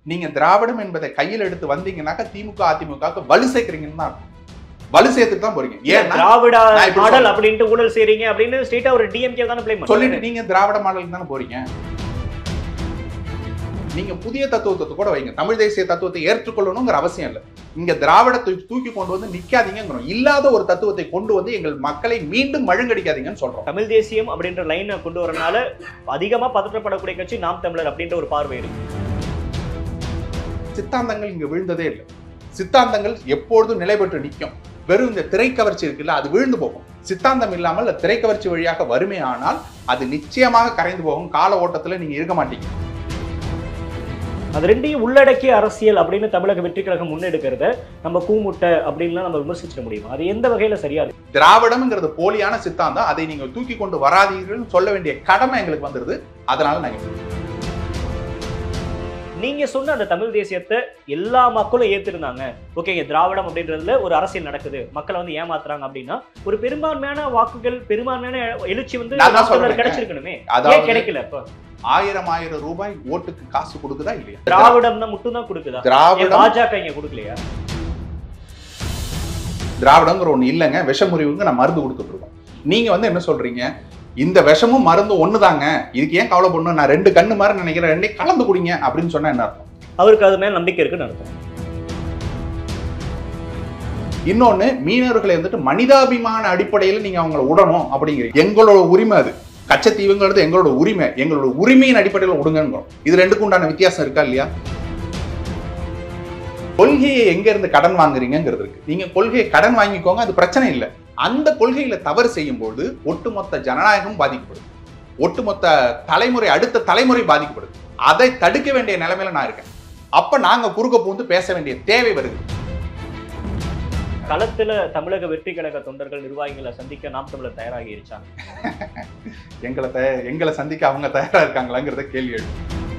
நீங்க திராவிடம் என்பதை கையில் எடுத்து வந்தீங்கன்னாக்கா திமுக அதிமுக வலு சேர்க்கிறீங்கன்னு தான் அர்த்தம். வலு சேர்த்துட்டு தான் போறீங்க ஏன்னா திராவிட நான் இப்படி மாடல் சொல்றேன். அப்படின்ட்டு ஊழல் செய்றீங்க அப்படின்னு ஸ்ட்ரெயிட்டா ஒரு டிஎம்கே தானே ப்ளே சொல்லிட்டு நீங்க திராவிட மாடலுக்கு தானே போறீங்க நீங்க புதிய தத்துவத்தை கூட வைங்க தமிழ் தேசிய தத்துவத்தை ஏற்றுக்கொள்ளணுங்கிற அவசியம் இல்லை இங்க திராவிடத்தை தூக்கி கொண்டு வந்து நிக்காதீங்கிறோம் இல்லாத ஒரு தத்துவத்தை கொண்டு வந்து எங்கள் மக்களை மீண்டும் மழுங்கடிக்காதீங்கன்னு சொல்றோம் தமிழ் தேசியம் அப்படின்ற லைனை கொண்டு வரனால அதிகமா பதற்றப்படக்கூடிய கட்சி நாம் தமிழர் அப்படின்ற ஒரு பார்வை இருக்கு சித்தாந்தங்கள் இங்க விழுந்ததே இல்லை சித்தாந்தங்கள் எப்பொழுதும் நிலை பெற்று நிற்கும் வெறும் இந்த திரைக்கவர்ச்சி இருக்குல்ல அது விழுந்து போகும் சித்தாந்தம் இல்லாமல் அந்த திரைக்கவர்ச்சி வழியாக வறுமை ஆனால் அது நிச்சயமாக கரைந்து போகும் கால ஓட்டத்துல நீங்க இருக்க மாட்டீங்க அது ரெண்டையும் உள்ளடக்கிய அரசியல் அப்படின்னு தமிழக வெற்றி கழகம் முன்னெடுக்கிறத நம்ம கூமுட்டை அப்படின்லாம் நம்ம விமர்சிச்சிட முடியுமா அது எந்த வகையில சரியா இருக்கு திராவிடம்ங்கிறது போலியான சித்தாந்தம் அதை நீங்கள் தூக்கி கொண்டு வராதீர்கள் சொல்ல வேண்டிய கடமை எங்களுக்கு வந்துருது அதனால நாங்க நீங்க சொன்ன அந்த தமிழ் தேசியத்தை எல்லா மக்களும் ஏத்திருந்தாங்க ஓகேங்க திராவிடம் அப்படின்றதுல ஒரு அரசியல் நடக்குது மக்களை வந்து ஏமாத்துறாங்க அப்படின்னா ஒரு பெரும்பான்மையான வாக்குகள் பெரும்பான்மையான எழுச்சி வந்து நான் தான் நாம் தமிழர் சொல்றேன். கிடைச்சிருக்கணுமே ஏன் அதாவது கிடைக்கல இப்ப ஆயிரம் ஆயிரம் ரூபாய் ஓட்டுக்கு காசு கொடுக்குதா இல்லையா திராவிடம் தான் மட்டும் தான் கொடுக்குதா ஏன் திராவிடம் பாஜக இங்க கொடுக்கலையா திராவிடங்கிற ஒண்ணு இல்லைங்க விஷமுறிவுங்க நான் மருந்து கொடுத்துட்டு இருக்கோம் நீங்க வந்து என்ன சொல்றீங்க இந்த விஷமும் மருந்தும் ஒண்ணுதாங்க இதுக்கு ஏன் கவலை பண்ணணும் நான் ரெண்டு கண்ணு மாதிரி நினைக்கிறேன் ரெண்டையும் கலந்து குடிங்க அப்படின்னு சொன்னா என்ன அர்த்தம் அவருக்கு அது மேல நம்பிக்கை இருக்குன்னு அர்த்தம் இன்னொன்னு மீனவர்களை வந்துட்டு மனிதாபிமான அடிப்படையில் நீங்க அவங்களை விடணும் அப்படிங்கிறீங்க எங்களோட உரிமை அது கச்சத்தீவுங்கிறது எங்களோட உரிமை எங்களோட உரிமையின் அடிப்படையில் விடுங்கிறோம் இது ரெண்டுக்கும் உண்டான வித்தியாசம் இருக்கா இல்லையா கொள்கையை எங்க இருந்து கடன் வாங்குறீங்கிறது இருக்கு நீங்க கொள்கையை கடன் வாங்கிக்கோங்க அது பிரச்சனை இல்லை அந்த கொள்கையில தவறு செய்யும்போது ஒட்டுமொத்த ஜனநாயகம் பாதிக்கப்படுது ஒட்டுமொத்த தலைமுறை அடுத்த தலைமுறை பாதிக்கப்படுது அதை தடுக்க வேண்டிய நிலைமையில நான் இருக்கேன் அப்ப நாங்க குறுக்க பூந்து பேச வேண்டிய தேவை வருது களத்துல தமிழக வெற்றி கழக தொண்டர்கள் நிர்வாகிகளை சந்திக்க நாம் தமிழர் தயாராகி இருச்சாங்க எங்களை தய எங்களை சந்திக்க அவங்க தயாரா இருக்காங்களாங்கிறத கேள்வி எழுப்பு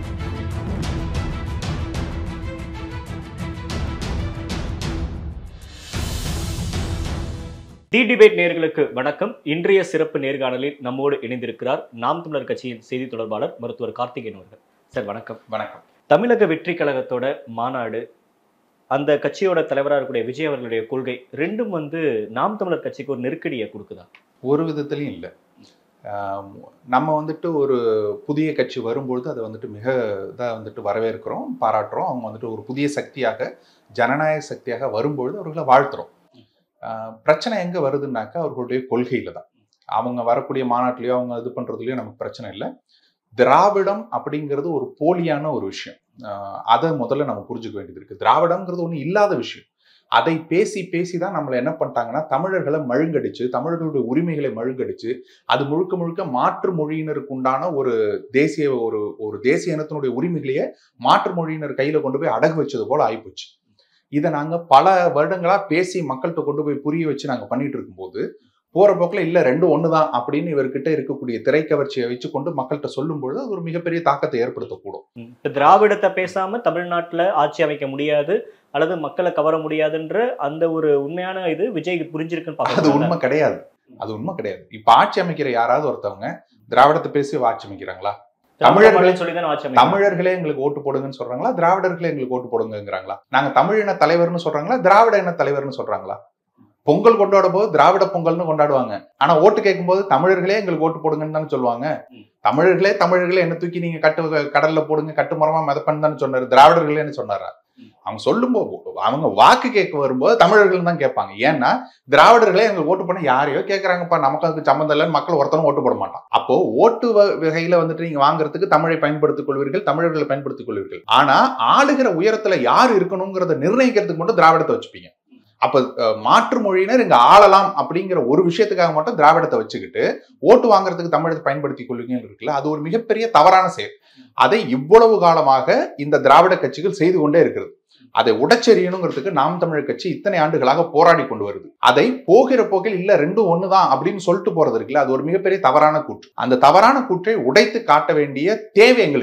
டி டிபேட் நேர்களுக்கு வணக்கம் இன்றைய சிறப்பு நேர்காணலில் நம்மோடு இணைந்திருக்கிறார் நாம் தமிழர் கட்சியின் செய்தி தொடர்பாளர் மருத்துவர் கார்த்திகேயன் அவர்கள் சார் வணக்கம் வணக்கம் தமிழக வெற்றி கழகத்தோட மாநாடு அந்த கட்சியோட தலைவராக இருக்கக்கூடிய விஜய் அவர்களுடைய கொள்கை ரெண்டும் வந்து நாம் தமிழர் கட்சிக்கு ஒரு நெருக்கடியை கொடுக்குதா ஒரு விதத்துலையும் இல்லை ஆம், நம்ம வந்துட்டு ஒரு புதிய கட்சி வரும்பொழுது அதை வந்துட்டு மிக இதாக வந்துட்டு வரவேற்கிறோம் பாராட்டுறோம் அவங்க வந்துட்டு ஒரு புதிய சக்தியாக ஜனநாயக சக்தியாக வரும்பொழுது அவர்களை வாழ்த்துறோம் ஆ, பிரச்சனை எங்கே வருதுன்னாக்கா அவர்களுடைய கொள்கையில தான் அவங்க வரக்கூடிய மாநாட்டிலையோ அவங்க இது பண்ணுறதுலையோ நமக்கு பிரச்சனை இல்லை திராவிடம் அப்படிங்கிறது ஒரு போலியான ஒரு விஷயம் ஆஹ் அதை முதல்ல நம்ம புரிஞ்சுக்க வேண்டியது இருக்கு திராவிடம்ங்கிறது ஒன்றும் இல்லாத விஷயம் அதை பேசி பேசி தான் நம்மளை என்ன பண்ணிட்டாங்கன்னா தமிழர்களை மழுங்கடிச்சு தமிழர்களுடைய உரிமைகளை மழுங்கடிச்சு அது முழுக்க முழுக்க மாற்று மொழியினருக்கு உண்டான ஒரு தேசிய ஒரு ஒரு தேசிய இனத்தினுடைய உரிமைகளையே மாற்று மொழியினர் கையில கொண்டு போய் அடகு வச்சது போல ஆயிப்போச்சு இதை நாங்க பல வருடங்களா பேசி மக்கள்கிட்ட கொண்டு போய் புரிய வச்சு நாங்க பண்ணிட்டு இருக்கும்போது போற போக்குல இல்ல ரெண்டும் ஒண்ணுதான் அப்படின்னு இவர்கிட்ட இருக்கக்கூடிய திரைக்கவர்ச்சியை வச்சு கொண்டு மக்கள்கிட்ட சொல்லும்பொழுது அது ஒரு மிகப்பெரிய தாக்கத்தை ஏற்படுத்தக்கூடும் இப்ப திராவிடத்தை பேசாம தமிழ்நாட்டுல ஆட்சி அமைக்க முடியாது அல்லது மக்களை கவர முடியாதுன்ற அந்த ஒரு உண்மையான இது விஜய் புரிஞ்சிருக்குன்னு அது பார்க்கணும் உண்மை கிடையாது அது உண்மை கிடையாது இப்ப ஆட்சி அமைக்கிற யாராவது ஒருத்தவங்க திராவிடத்தை பேசி ஆட்சி அமைக்கிறாங்களா தமிழர்களே- சொல்லி தான் ஆட்சி அமைக்கணும். தமிழர்களே எங்களுக்கு ஓட்டு போடுங்கன்னு சொல்றாங்களா திராவிடர்களே எங்களுக்கு ஓட்டு போடுங்கிறாங்களா நாங்க தமிழ் இன தலைவர்னு சொல்றாங்களா திராவிட இன தலைவர்னு சொல்றாங்களா பொங்கல் கொண்டாடும் போது திராவிட பொங்கல்னு கொண்டாடுவாங்க ஆனா ஓட்டு கேட்கும்போது தமிழர்களே எங்களுக்கு ஓட்டு போடுங்கன்னு தானே சொல்லுவாங்க ம். தமிழர்களே தமிழர்களே என்ன தூக்கி நீங்க கட்டு கடல்ல போடுங்க கட்டு மரமா மிதப்பன்னு தானே சொன்னாரு திராவிடர்களேன்னு சொன்னாரா ம். அவங்க சொல்லும்போது அவங்க வாக்கு கேட்க வரும்போது தமிழர்கள் தான் கேட்பாங்க ஏன்னா திராவிடர்களே எங்களுக்கு ஓட்டு பண்ண யாரையோ கேட்கறாங்கப்பா நமக்கு அதுக்கு சம்மந்தம் இல்லைன்னு மக்கள் ஒருத்தனும் ஓட்டு போட மாட்டான் அப்போ ஓட்டு வ- வகையில வந்துட்டு நீங்க வாங்குறதுக்கு தமிழை பயன்படுத்திக் கொள்வீர்கள் தமிழர்களை பயன்படுத்திக் கொள்வீர்கள் ஆனா ஆளுகிற உயரத்துல யார் இருக்கணுங்கிறத நிர்ணயிக்கிறதுக்கு மட்டும் திராவிடத்தை வச்சுப்பீங்க அப்ப அஹ், மாற்று மொழியினர் இங்க ஆளலாம் அப்படிங்கிற ஒரு விஷயத்துக்காக மட்டும் திராவிடத்தை வச்சுக்கிட்டு ஓட்டு வாங்குறதுக்கு தமிழத்தை பயன்படுத்திக் கொள்வீங்கன்னு இருக்குல்ல அது ஒரு மிகப்பெரிய தவறான செயல் அதை இவ்வளவு காலமாக இந்த திராவிட கட்சிகள் செய்து கொண்டே இருக்கிறது அதை உடச்செறியணுங்கிறதுக்கு நாம் தமிழர் கட்சி இத்தனை ஆண்டுகளாக போராடி கொண்டு வருது அதை போகிற போக்கில் இல்ல ரெண்டும் ஒண்ணுதான் அப்படின்னு சொல்லிட்டு போறது இருக்குல்ல அது ஒரு மிகப்பெரிய தவறான கூற்று அந்த தவறான கூற்றை உடைத்து காட்ட வேண்டிய தேவை எங்களுக்கு இருக்குது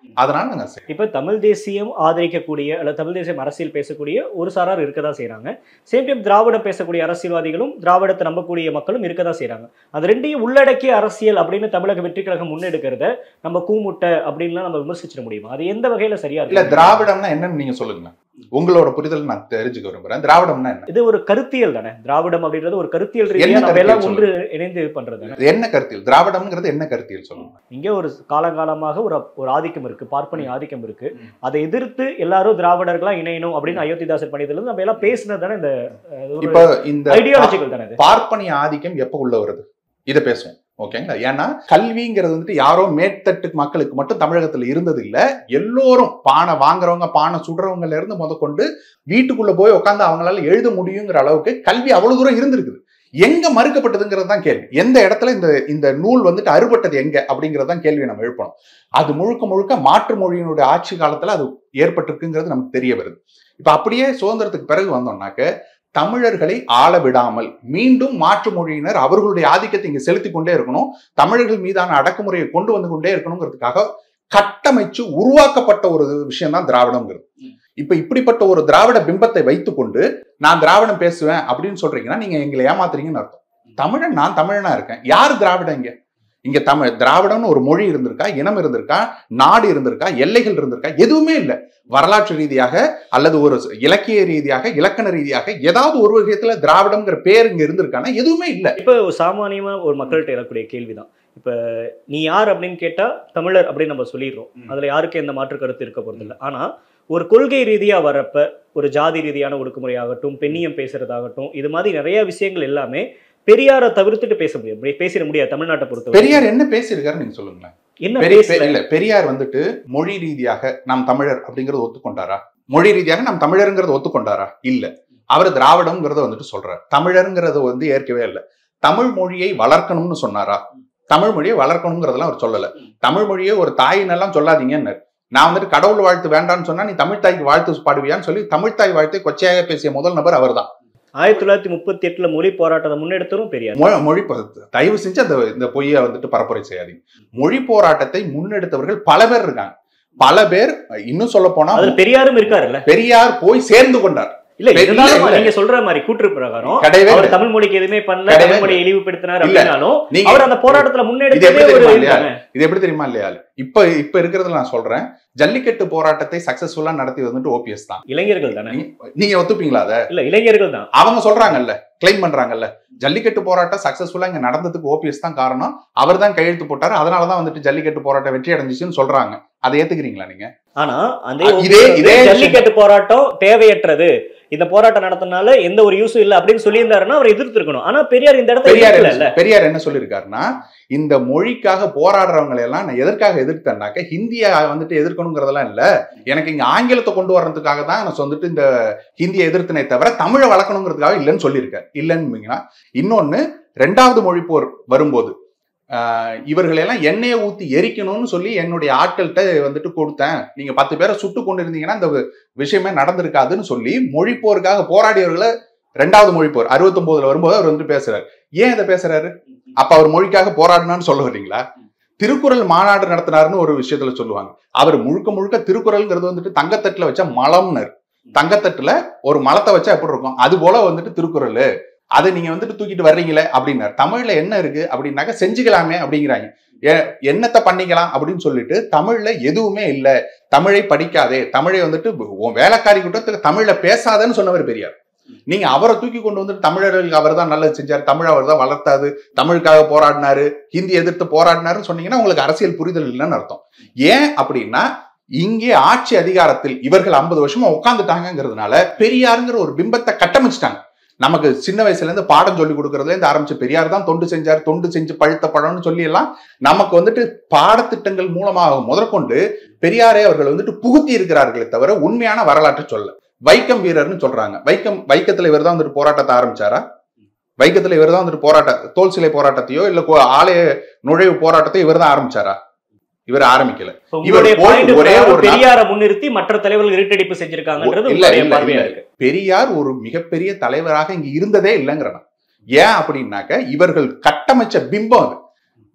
அதனால நாங்க செய்றோம். இப்ப தமிழ் தேசியம் ஆதரிக்கக்கூடிய அல்லது தமிழ் தேசியம் அரசியல் பேசக்கூடிய ஒரு சாரார் இருக்கதான் செய்றாங்க சேம் டைம் திராவிடம் பேசக்கூடிய அரசியல்வாதிகளும் திராவிடத்தை நம்பக்கூடிய மக்களும் இருக்கதான் செய்றாங்க அது ரெண்டையும் உள்ளடக்கிய அரசியல் அப்படின்னு தமிழக வெற்றி கழகம் முன்னெடுக்கிறத நம்ம கூமுட்டை அப்படின்லாம் நம்ம விமர்சிச்சிட முடியுமா அது எந்த வகையில சரியா இல்ல இருக்கு திராவிடம்னா என்னன்னு நீங்க சொல்லுங்க உங்களோட புரிதல் நான் தெரிஞ்சுக்க விரும்புறேன் திராவிடம்னா என்ன இது ஒரு கருத்தியல் தானே திராவிடம் அப்படின்றது ஒரு கருத்தியல் ரீதியா என்ன நம்ம எல்லாம் கருத்தியல் ஒன்று இணைந்து இது பண்றது தானே. என்ன கருத்தியல் திராவிடம்ங்கிறது என்ன கருத்தியல் சொல்லுங்க இங்க ஒரு காலங்காலமாக ஒரு ஒரு ஆதிக்கம் இருக்கு பார்ப்பனிய ஆதிக்கம் இருக்கு ம். அதை எதிர்த்து எல்லாரும் திராவிடர்களா இணையணும் அப்படின்னு அயோத்திதாசர் பண்ணியதுல இருந்து நம்ம எல்லாம் பேசினது தானே இந்த அஹ், ஒரு இப்ப இந்த ஐடியாலஜிக்கல் தானே இது பார்ப்பனிய ஆதிக்கம் எப்ப உள்ள வருது இதை பேசுவோம் ஓகேங்களா ஏன்னா கல்விங்கிறது வந்துட்டு யாரோ மேற்தட்டு மக்களுக்கு மட்டும் தமிழகத்துல இருந்தது இல்ல எல்லோரும் பானை வாங்குறவங்க பானை சுடுறவங்கல இருந்து முதற்கொண்டு வீட்டுக்குள்ள போய் உட்காந்து அவங்களால எழுத முடியுங்கிற அளவுக்கு கல்வி அவ்வளவு தூரம் இருந்திருக்குது எங்க மறுக்கப்பட்டதுங்கிறது தான் கேள்வி எந்த இடத்துல இந்த இந்த நூல் வந்துட்டு அறுபட்டது எங்க அப்படிங்கிறது தான் கேள்வி நம்ம எழுப்பணும் அது முழுக்க முழுக்க மாற்று மொழியினுடைய ஆட்சி காலத்துல அது ஏற்பட்டிருக்குங்கிறது நமக்கு தெரிய வருது இப்ப அப்படியே சுதந்திரத்துக்கு பிறகு வந்தோம்னாக்க தமிழர்களை ஆள விடாமல் மீண்டும் மாற்று மொழியினர் அவர்களுடைய ஆதிக்கத்தை இங்க செலுத்தி கொண்டே இருக்கணும் தமிழர்கள் மீதான அடக்குமுறையை கொண்டு வந்து கொண்டே இருக்கணுங்கிறதுக்காக கட்டமைச்சு உருவாக்கப்பட்ட ஒரு விஷயம் தான் திராவிடம்ங்கிறது இப்ப இப்படிப்பட்ட ஒரு திராவிட பிம்பத்தை வைத்துக்கொண்டு நான் திராவிடம் பேசுவேன் அப்படின்னு சொல்றீங்கன்னா நீங்க எங்களை ஏமாத்துறீங்கன்னு அர்த்தம் தமிழன் நான் தமிழனா இருக்கேன் யாரு திராவிடம் இங்க இங்க தமிழ் திராவிடம்னு ஒரு மொழி இருந்திருக்கா இனம் இருந்திருக்கா நாடு இருந்திருக்கா எல்லைகள் இருந்திருக்கா எதுவுமே இல்லை வரலாற்று ரீதியாக அல்லது ஒரு இலக்கிய ரீதியாக இலக்கண ரீதியாக ஏதாவது ஒரு விஷயத்துல திராவிடம்ங்கிற பேர் இங்க இருந்திருக்கானா எதுவுமே இல்ல இப்போ ஒரு சாமானியமா ஒரு மக்கள்கிட்ட எழக்கூடிய கேள்விதான் இப்ப நீ யார் அப்படின்னு கேட்டா தமிழர் அப்படின்னு நம்ம சொல்லிடுறோம் ம். அதுல யாருக்கும் எந்த மாற்று கருத்து இருக்க போறதில்ல ஆனா ஒரு கொள்கை ரீதியா வர்றப்ப ஒரு ஜாதி ரீதியான ஒடுக்குமுறையாகட்டும் பெண்ணியம் பேசுறதாகட்டும் இது மாதிரி நிறைய விஷயங்கள் எல்லாமே பெரியாரை தவிர்த்துட்டு பேச முடியும் இப்படி பேசிட முடியாது தமிழ்நாட்டை பொறுத்தவரை பெரியார் என்ன பேசியிருக்காரு நீங்க சொல்லுங்களேன் என்ன பெரிய பேசல இல்ல பெரியார் வந்துட்டு மொழி ரீதியாக நாம் தமிழர் அப்படிங்கறத ஒத்துக்கொண்டாரா மொழி ரீதியாக நாம் தமிழருங்கிறத ஒத்துக்கொண்டாரா இல்ல அவர் திராவிடம்ங்கிறத வந்துட்டு சொல்றார் தமிழருங்கிறத வந்து ஏற்கவே இல்லை தமிழ் மொழியை வளர்க்கணும்னு சொன்னாரா தமிழ் மொழியை வளர்க்கணுங்கிறதெல்லாம் அவர் சொல்லல தமிழ் மொழியை ஒரு தாயினெல்லாம் சொல்லாதீங்கன்னு நான் வந்துட்டு கடவுள் வாழ்த்து வேண்டாம்னு சொன்னா நீ தமிழ் தாய்க்கு வாழ்த்து பாடுவியான்னு சொல்லி தமிழ் தாய் வாழ்த்தை கொச்சையாக பேசிய முதல் நபர் அவர்தான் ஆயிரத்தி தொள்ளாயிரத்தி முப்பத்தி எட்டுல மொழி போராட்டத்தை முன்னெடுத்தரும் பெரியார் மொ- மொழி ப- தயவு செஞ்சு அந்த இந்த பொய்யை வந்துட்டு பரப்புரை செய்யாதீங்க மொழி போராட்டத்தை முன்னெடுத்தவர்கள் பல பேர் இருக்காங்க பல பேர் இன்னும் சொல்ல போனா அதுல பெரியாரும் இருக்காருல்ல பெரியார் போய் சேர்ந்து கொண்டார் இல்ல இல்ல, இருந்தாலும் இல்ல. நீங்க சொல்ற மாதிரி கூற்று பிரகாரம் கிடையவே அவர் இல்லை. தமிழ் மொழிக்கு எதுவுமே பண்ணல கிடையவே தமிழ் மொழியை இழிவுபடுத்தினார் இல்ல. அப்படின்னாலும் நீங்க அவர் அந்த போராட்டத்துல இது முன்னெடுத்ததே எப்படி ஒரு தெரியுமா இது இல்லையா? தானே. இது எப்படி தெரியுமா இல்லையா இப்ப இப்ப இருக்கிறதுல நான் சொல்றேன் ஜல்லிக்கட்டு போராட்டத்தை சக்சஸ்ஃபுல்லா நடத்தி வந்துட்டு ஓபிஎஸ் தான் இளைஞர்கள் தானே நீங்க ஒத்துப்பீங்களா அத இல்ல இளைஞர்கள் தான் அவங்க சொல்றாங்கல்ல கிளைம் பண்றாங்கல்ல ஜல்லிக்கட்டு போராட்டம் சக்சஸ்ஃபுல்லா இங்க நடந்ததுக்கு ஓபிஎஸ் தான் காரணம் அவர் தான் கையெழுத்து போட்டாரு அதனாலதான் வந்துட்டு ஜல்லிக்கட்டு போராட்டம் வெற்றி அடைஞ்சிச்சுன்னு சொல்றாங்க அதை ஏத்துக்கிறீங்களா நீங்க ஆனா அந்த அ- இதே- இதே ஜல்லிக்கட்டு போராட்டம் தேவையற்றது இந்த போராட்டம் நடத்தினால எந்த ஒரு யூஸும் இல்ல அப்படின்னு சொல்லியிருந்தாருன்னா அவர் எதிர்த்திருக்கணும் ஆனா பெரியார் இந்த இடத்துல பெரியார் இல்ல என்ன- பெரியார் என்ன சொல்லியிருக்காருன்னா இந்த மொழிக்காக போராடுறவங்களை எல்லாம் நான் எதற்காக எதிர்த்தேன்னாக்க ஹிந்தியை வந்துட்டு எதிர்க்கணுங்கிறதெல்லாம் இல்ல எனக்கு இங்க ஆங்கிலத்தை கொண்டு வர்றதுக்காக தான் நான் வந்துட்டு இந்த ஹிந்தியை எதிர்த்தனே தவிர தமிழை வளர்க்கணுங்கிறதுக்காக இல்லைன்னு சொல்லியிருக்காரு இல்லைன்னு இன்னொன்னு ரெண்டாவது மொழி போர் வரும்போது ஆஹ் இவர்களெல்லாம் எண்ணெயை ஊத்தி எரிக்கணும்னு சொல்லி என்னுடைய ஆட்கள்கிட்ட வந்துட்டு கொடுத்தேன் நீங்க பத்து பேரை சுட்டு கொண்டு இருந்தீங்கன்னா இந்த விஷயமே நடந்திருக்காதுன்னு சொல்லி மொழி போருக்காக போராடியவர்களை ரெண்டாவது மொழி போர் அறுபத்தொன்பதுல வரும்போது அவர் வந்துட்டு பேசுறாரு ஏன் இதை பேசுறாரு அப்ப அவர் மொழிக்காக போராடணும்னு சொல்ல வர்றீங்களா திருக்குறள் மாநாடு நடத்தினாருன்னு ஒரு விஷயத்துல சொல்லுவாங்க அவர் முழுக்க முழுக்க திருக்குறள்ங்கிறது வந்துட்டு தங்கத்தட்டுல வச்ச மலம்னர் தங்கத்தட்டுல ஒரு மலத்தை வச்சா எப்படி இருக்கும் அது போல வந்துட்டு திருக்குறள் அதை நீங்க வந்துட்டு தூக்கிட்டு வர்றீங்களே அப்படின்னாரு தமிழ்ல என்ன இருக்கு அப்படின்னாக்க செஞ்சுக்கலாமே அப்படிங்கிறாங்க ஏ- என்னத்தை பண்ணிக்கலாம் அப்படின்னு சொல்லிட்டு தமிழ்ல எதுவுமே இல்ல தமிழை படிக்காதே தமிழை வந்துட்டு உன் வேலைக்காரி கூட்டத்துக்கு தமிழ்ல பேசாதன்னு சொன்னவர் பெரியார் நீங்க அவரை தூக்கி கொண்டு வந்துட்டு தமிழர்களுக்கு அவர் தான் நல்லது செஞ்சார் தமிழ் அவர் தான் வளர்த்தாது தமிழுக்காக போராடினாரு ஹிந்தி எதிர்த்து போராடினாருன்னு சொன்னீங்கன்னா உங்களுக்கு அரசியல் புரிதல் இல்லைன்னு அர்த்தம் ஏன் அப்படின்னா இங்கே ஆட்சி அதிகாரத்தில் இவர்கள் ஐம்பது வருஷமா உட்காந்துட்டாங்கிறதுனால பெரியாருங்கிற ஒரு பிம்பத்தை கட்டமைச்சிட்டாங்க நமக்கு சின்ன வயசுல இருந்து பாடம் சொல்லி கொடுக்கறதுல இருந்து ஆரம்பிச்சு பெரியார் தான் தொண்டு செஞ்சார் தொண்டு செஞ்சு பழுத்த பழம்னு சொல்லி எல்லாம் நமக்கு வந்துட்டு பாடத்திட்டங்கள் மூலமாக முதற்கொண்டு பெரியாரை அவர்கள் வந்துட்டு புகுத்தி இருக்கிறார்களே தவிர உண்மையான வரலாற்றை சொல்ல வைக்கம் வீரர்னு சொல்றாங்க வைக்கம் வைக்கத்துல இவர் தான் வந்துட்டு போராட்டத்தை ஆரம்பிச்சாரா வைக்கத்துல இவர் தான் வந்துட்டு போராட்ட தோல் சிலை போராட்டத்தையோ இல்ல கோ- ஆலய நுழைவு போராட்டத்தையோ இவர் தான் ஆரம்பிச்சாரா இவர் ஆரம்பிக்கல இப்ப இவர் உங்களுடைய போய் point ஒரே பிரகாரம் ஒரு நாள்- பெரியாரை முன்னிறுத்தி மற்ற தலைவர்கள் இருட்டடிப்பு செஞ்சிருக்காங்கன்றது இல்ல, உங்களுடைய இல்ல, பார்வையா இல்ல. இருக்கு பெரியார் ஒரு மிகப்பெரிய தலைவராக இங்க இருந்ததே இல்லைங்கிறன ஏன் அப்படின்னாக்க இவர்கள் கட்டமைச்ச பிம்பம் அது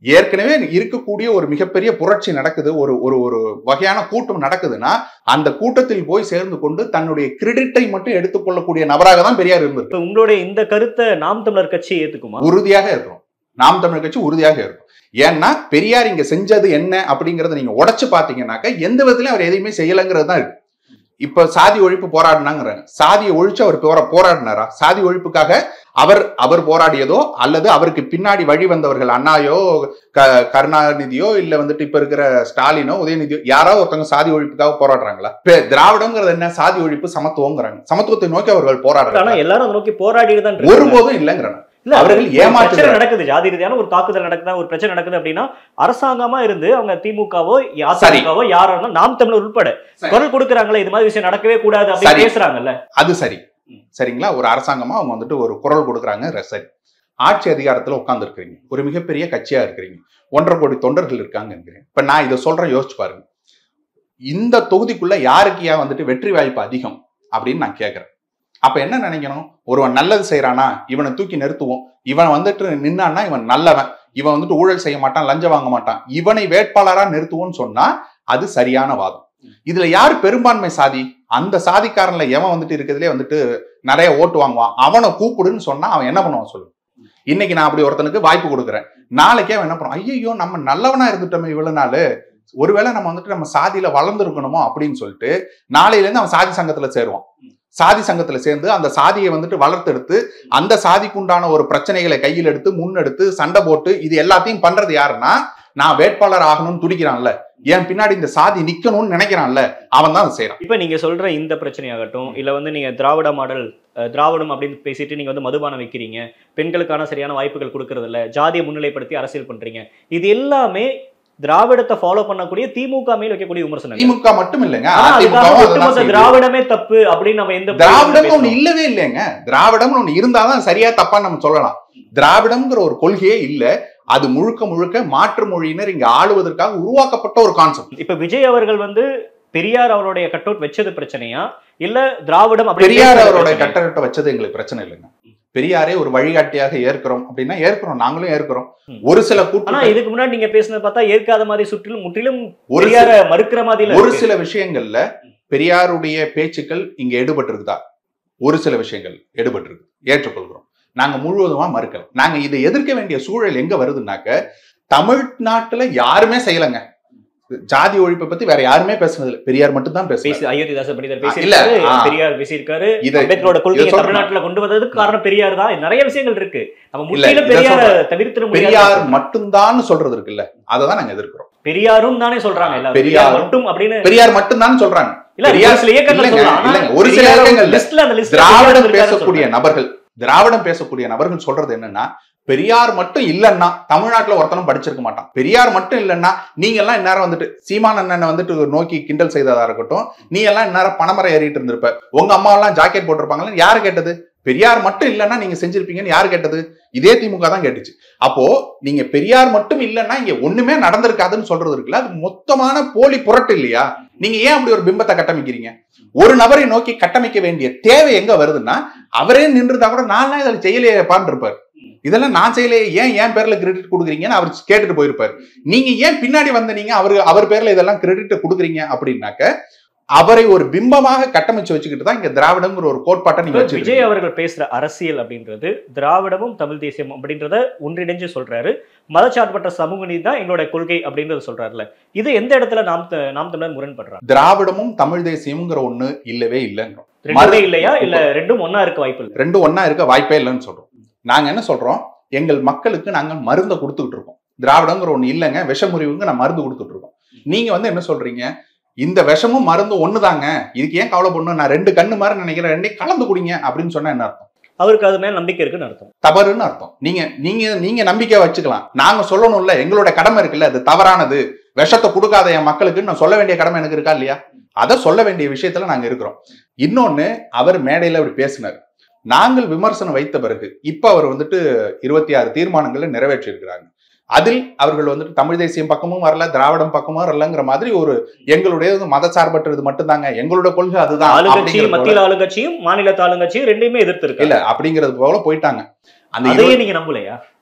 ஏற்கனவே இருக்கக்கூடிய ஒரு மிகப்பெரிய புரட்சி நடக்குது ஒரு ஒரு ஒரு வகையான கூட்டம் நடக்குதுன்னா அந்த கூட்டத்தில் போய் சேர்ந்து கொண்டு தன்னுடைய கிரெடிட்டை மட்டும் எடுத்துக்கொள்ளக்கூடிய நபராக தான் பெரியார் இருந்திருக்கு இப்ப உங்களுடைய இந்த கருத்தை நாம் தமிழர் கட்சி ஏத்துக்குமா உறுதியாக இருக்கிறோம் நாம் தமிழர் கட்சி உறுதியாக இருக்கும் ஏன்னா பெரியார் இங்க செஞ்சது என்ன அப்படிங்கறத நீங்க உடைச்சு பாத்தீங்கன்னாக்க எந்த விதத்திலும் அவர் எதையுமே செய்யலைங்கிறது தான் இருக்கு இப்ப சாதி ஒழிப்பு போராடினாங்கிறாங்க சாதியை ஒழிச்சு அவர் போரா போராடினாரா சாதி ஒழிப்புக்காக அவர் அவர் போராடியதோ அல்லது அவருக்கு பின்னாடி வழி வந்தவர்கள் அண்ணாயோ க கருணாநிதியோ இல்ல வந்துட்டு இப்ப இருக்கிற ஸ்டாலினோ உதயநிதியோ யாராவது ஒருத்தவங்க சாதி ஒழிப்புக்காக போராடுறாங்களா இப்ப திராவிடம்ங்கிறது என்ன சாதி ஒழிப்பு சமத்துவங்கிறாங்க சமத்துவத்தை நோக்கி அவர்கள் ஆனா போராடுறாங்க எல்லாரும் அதை நோக்கி போராடிட்டு தான் இருக்காங்க. ஒருபோதும் இல்லைங்கிறாங்க இல்ல அவர்கள் ஒரு ஏமாற்றுகிறார்கள். பிரச்சனை நடக்குது ஜாதி ரீதியான ஒரு தாக்குதல் நடக்குதா ஒரு பிரச்சனை நடக்குது அப்படின்னா அரசாங்கமா இருந்து அவங்க திமுகவோ அதிமுகவோ யாரா இருந்தாலும் நாம் தமிழர் உட்பட சரி. குரல் கொடுக்குறாங்களே இது மாதிரி விஷயம் நடக்கவே கூடாது சரி. அப்படின்னு பேசுறாங்கல்ல அது சரி சரிங்களா ஒரு அரசாங்கமா அவங்க வந்துட்டு ஒரு குரல் கொடுக்குறாங்க ர- சரி ஆட்சி அதிகாரத்துல உட்கார்ந்து இருக்கிறீங்க ஒரு மிகப்பெரிய கட்சியா இருக்கிறீங்க ஒன்றரை கோடி தொண்டர்கள் இருக்காங்க இப்ப நான் இதை சொல்றேன் யோசிச்சு பாருங்க இந்த தொகுதிக்குள்ள யாருக்கு ஏன் வந்துட்டு வெற்றி வாய்ப்பு அதிகம் அப்படின்னு நான் கேட்கறேன் அப்ப என்ன நினைக்கணும் ஒருவன் நல்லது செய்யறானா இவனை தூக்கி நிறுத்துவோம் இவன் வந்துட்டு நின்னான்னா இவன் நல்லவன் இவன் வந்துட்டு ஊழல் செய்ய மாட்டான் லஞ்சம் வாங்க மாட்டான் இவனை வேட்பாளரா நிறுத்துவோம்னு சொன்னா அது சரியான வாதம் இதுல யார் பெரும்பான்மை சாதி அந்த சாதிக்காரன்ல எவன் வந்துட்டு இருக்கிறதுலே வந்துட்டு நிறைய ஓட்டு வாங்குவான் அவனை கூப்பிடுன்னு சொன்னா அவன் என்ன பண்ணுவான் சொல்லு இன்னைக்கு நான் அப்படி ஒருத்தனுக்கு வாய்ப்பு கொடுக்குறேன் நாளைக்கே அவன் என்ன பண்ணுவான் ஐயோ நம்ம நல்லவனா இருந்துட்டோமே இவ்வளவு நாள் ஒருவேளை நம்ம வந்துட்டு நம்ம சாதியில வளர்ந்துருக்கணுமோ அப்படின்னு சொல்லிட்டு நாளையில இருந்து அவன் சாதி சங்கத்துல சேருவான் சாதி சங்கத்துல சேர்ந்து அந்த சாதியை வந்துட்டு வளர்த்தெடுத்து அந்த சாதிக்குண்டான ஒரு பிரச்சனைகளை கையில் எடுத்து முன்னெடுத்து சண்டை போட்டு இது எல்லாத்தையும் பண்றது யாருன்னா நான் வேட்பாளர் ஆகணும்னு துடிக்கிறான்ல என் பின்னாடி இந்த சாதி நிக்கணும்னு நினைக்கிறான்ல அவன் தான் அதை செய்யறான் இப்ப நீங்க சொல்ற இந்த பிரச்சனையாகட்டும் இல்ல வந்து நீங்க திராவிட மாடல் அஹ், திராவிடம் அப்படின்னு பேசிட்டு நீங்க வந்து மதுபானம் வைக்கிறீங்க பெண்களுக்கான சரியான வாய்ப்புகள் கொடுக்கறது இல்ல ஜாதியை முன்னிலைப்படுத்தி அரசியல் பண்றீங்க இது எல்லாமே திராவிடத்தை ஃபாலோ பண்ணக்கூடிய திமுக மேல் வைக்கக்கூடிய விமர்சனம் திமுக மட்டும் இல்லைங்க ஆனா அதுக்காக அதிமுகவும் ஒட்டுமொத்த அதெல்லாம் செய்யுது. திராவிடமே தப்பு அப்படின்னு நம்ம எந்த திராவிடம்னு ஒண்ணு இல்லவே இல்லைங்க திராவிடம்னு ஒண்ணு இருந்தாதான் சரியா தப்பான்னு நம்ம சொல்லலாம் திராவிடம்ங்கிற ஒரு கொள்கையே இல்ல அது முழுக்க முழுக்க மாற்று மொழியினர் இங்க ஆளுவதற்காக உருவாக்கப்பட்ட ஒரு கான்செப்ட் இப்ப விஜய் அவர்கள் வந்து பெரியார் அவருடைய கட் அவுட் வச்சது பிரச்சனையா இல்ல திராவிடம் அப்படி பெரியார் பேசுறது அவரோட பிரச்சனையா? கட்டளை வச்சது எங்களுக்கு பிரச்சனை இல்லைங்க பெரியாரே ஒரு வழிகாட்டியாக ஏற்கிறோம் அப்படின்னா ஏற்கிறோம் நாங்களும் ஏற்கிறோம் ம். ஒரு சில ஆனா கூட்டு இதுக்கு முன்னாடி நீங்க பேசுனது பார்த்தா ஏற்காத மாதிரி சுற்றிலும் முற்றிலும் ஒரு பெரியார மறுக்கிற மாதிரி ஒரு சில விஷயங்கள்ல பெரியாருடைய பேச்சுக்கள் இங்க எடுபட்டிருக்குதா ஒரு சில விஷயங்கள் எடுபட்டிருக்கு ஏற்றுக்கொள்கிறோம் நாங்க முழுவதுமா மறுக்கல நாங்க இதை எதிர்க்க வேண்டிய சூழல் எங்க வருதுன்னாக்க தமிழ்நாட்டுல யாருமே செய்யலைங்க ஜாதி ஒழிப்பை பத்தி வேற யாருமே பேசுனது இல்ல பெரியார் மட்டும் தான் பேசுறாரு பேசி அயோத்திதாச பண்டிதர் இல்ல, பேசியிருக்காரு ஆ. பெரியார் பேசியிருக்காரு இதை அம்பேத்கரோட கொள்கையை இதை சொல்றேன். தமிழ்நாட்டுல கொண்டு வந்ததுக்கு காரணம் பெரியார் தான் நிறைய விஷயங்கள் இருக்கு நம்ம இல்ல, முற்றிலும் இதை பெரியார சொல்றேன். தவிர்த்திட பெரியார் முடியாது மட்டும்தான் சொல்றது இருக்குல்ல அதை தான் நாங்க எதிர்க்கிறோம் பெரியாரும் தானே சொல்றாங்க எல்லாரும் பெரியாரும். பெரியார் மட்டும் அப்படின்னு பெரியார் மட்டும்தான் சொல்றாங்க இல்ல பெரியார் ஒரு சில இயக்கங்கள் இல்லைங்க, சொல்லலாம் ஆனா இல்லைங்க, ஒரு சில பெரியாரோட இயக்கங்கள்ல லிஸ்ட்ல அந்த லிஸ்ட்ல திராவிடம் பெரியார் பேசக்கூடிய இருக்காருன்னு நபர்கள் திராவிடம் பேசக்கூடிய நபர்கள் சொல்றது என்னன்னா பெரியார் மட்டும் இல்லைன்னா தமிழ்நாட்டுல ஒருத்தனும் படிச்சிருக்க மாட்டான் பெரியார் மட்டும் இல்லைன்னா நீங்க எல்லாம் இந்நேரம் வந்துட்டு சீமான் அண்ணனை வந்துட்டு நோக்கி கிண்டல் செய்ததா இருக்கட்டும் நீ எல்லாம் இந்நேரம் பணமரம் ஏறிட்டு இருந்திருப்ப உங்க அம்மா எல்லாம் ஜாக்கெட் போட்டிருப்பாங்கன்னு யாரு கேட்டது பெரியார் மட்டும் இல்லைன்னா நீங்க செஞ்சிருப்பீங்கன்னு யாரு கேட்டது இதே திமுக தான் கேட்டுச்சு அப்போ நீங்க பெரியார் மட்டும் இல்லைன்னா இங்க ஒண்ணுமே நடந்திருக்காதுன்னு சொல்றது இருக்குல்ல அது மொத்தமான போலி புரட்டு இல்லையா நீங்க ஏன் அப்படி ஒரு பிம்பத்தை கட்டமைக்கிறீங்க ஒரு நபரை நோக்கி கட்டமைக்க வேண்டிய தேவை எங்க வருதுன்னா அவரே நின்றுதா கூட நான் இதில் செய்யலையேப்பான்னு இருப்பார் இதெல்லாம் நான் செய்யலையே ஏன் என் பேர்ல கிரெடிட் கொடுக்குறீங்கன்னு அவர் கேட்டுட்டு போயிருப்பார் நீங்க ஏன் பின்னாடி வந்த நீங்க அவர் அவர் பேர்ல இதெல்லாம் கிரெடிட் கொடுக்குறீங்க அப்படின்னாக்க அவரை ஒரு பிம்பமாக கட்டமைச்சு வச்சுக்கிட்டு தான் இங்க திராவிடம்ங்கிற ஒரு கோட்பாட்டை நீங்க இப்ப விஜய் வச்சிருக்கீங்க அவர்கள் பேசுற அரசியல் அப்படின்றது திராவிடமும் தமிழ் தேசியம் அப்படின்றத ஒன்றிணைஞ்சு சொல்றாரு மதச்சார்பற்ற சமூக நீதி தான் எங்களோட கொள்கை அப்படின்றத சொல்றாருல இது எந்த இடத்துல நாம் த- நாம் தமிழர் முரண்படுறாங்க திராவிடமும் தமிழ் தேசியம்ங்கிற ஒண்ணு இல்லவே இல்லைங்கிறோம் ரெண்டுமே மறு- இல்லையா இல்ல ரெண்டும் ஒண்ணா இருக்க வாய்ப்பு இல்லை ரெண்டும் ஒண்ணா இருக்க வாய்ப்பே இல்லைன்னு சொல்றோம் நாங்க என்ன சொல்றோம் எங்கள் மக்களுக்கு நாங்க மருந்தை கொடுத்துக்கிட்டு இருக்கோம் திராவிடங்கிற ஒண்ணு இல்லைங்க விஷமுறிவுங்க நான் மருந்து கொடுத்துட்டு இருக்கோம் நீங்க வந்து என்ன சொல்றீங்க இந்த விஷமும் மருந்தும் ஒண்ணுதாங்க இதுக்கு ஏன் கவலைப்படணும் நான் ரெண்டு கண்ணு மாதிரி நினைக்கிறேன் ரெண்டையும் கலந்து குடிங்க அப்படின்னு சொன்னா என்ன அர்த்தம் அவருக்கு அது மேல நம்பிக்கை இருக்குன்னு அர்த்தம் தவறுன்னு அர்த்தம் நீங்க நீங்க நீங்க நம்பிக்கை வச்சுக்கலாம் நாங்க சொல்லணும்ல எங்களோட கடமை இருக்குல்ல அது தவறானது விஷத்தை கொடுக்காத என் மக்களுக்கு நான் சொல்ல வேண்டிய கடமை எனக்கு இருக்கா இல்லையா அதை சொல்ல வேண்டிய விஷயத்துல நாங்க இருக்கிறோம் இன்னொன்னு அவர் மேடையில அப்படி பேசினார் நாங்கள் விமர்சனம் வைத்த பிறகு இப்ப அவர் வந்துட்டு இருபத்தி ஆறு தீர்மானங்களை நிறைவேற்றி இருக்கிறாங்க அதில் அவர்கள் வந்துட்டு தமிழ் தேசியம் பக்கமும் வரல திராவிடம் பக்கமும் வரலங்கிற மாதிரி ஒரு எங்களுடைய மதசார்பற்றது மட்டும்தாங்க எங்களோட கொள்கை அதுதான் ஆளுங்கட்சி அப்படிங்கிறது போல- மத்தியில் ஆளுங்கட்சியும் மாநிலத்து ஆளுங்கட்சியும் ரெண்டையுமே எதிர்த்து இருக்கு இல்ல அப்படிங்கிறது போல போயிட்டாங்க அந்த அதையே நீங்க நம்பலையா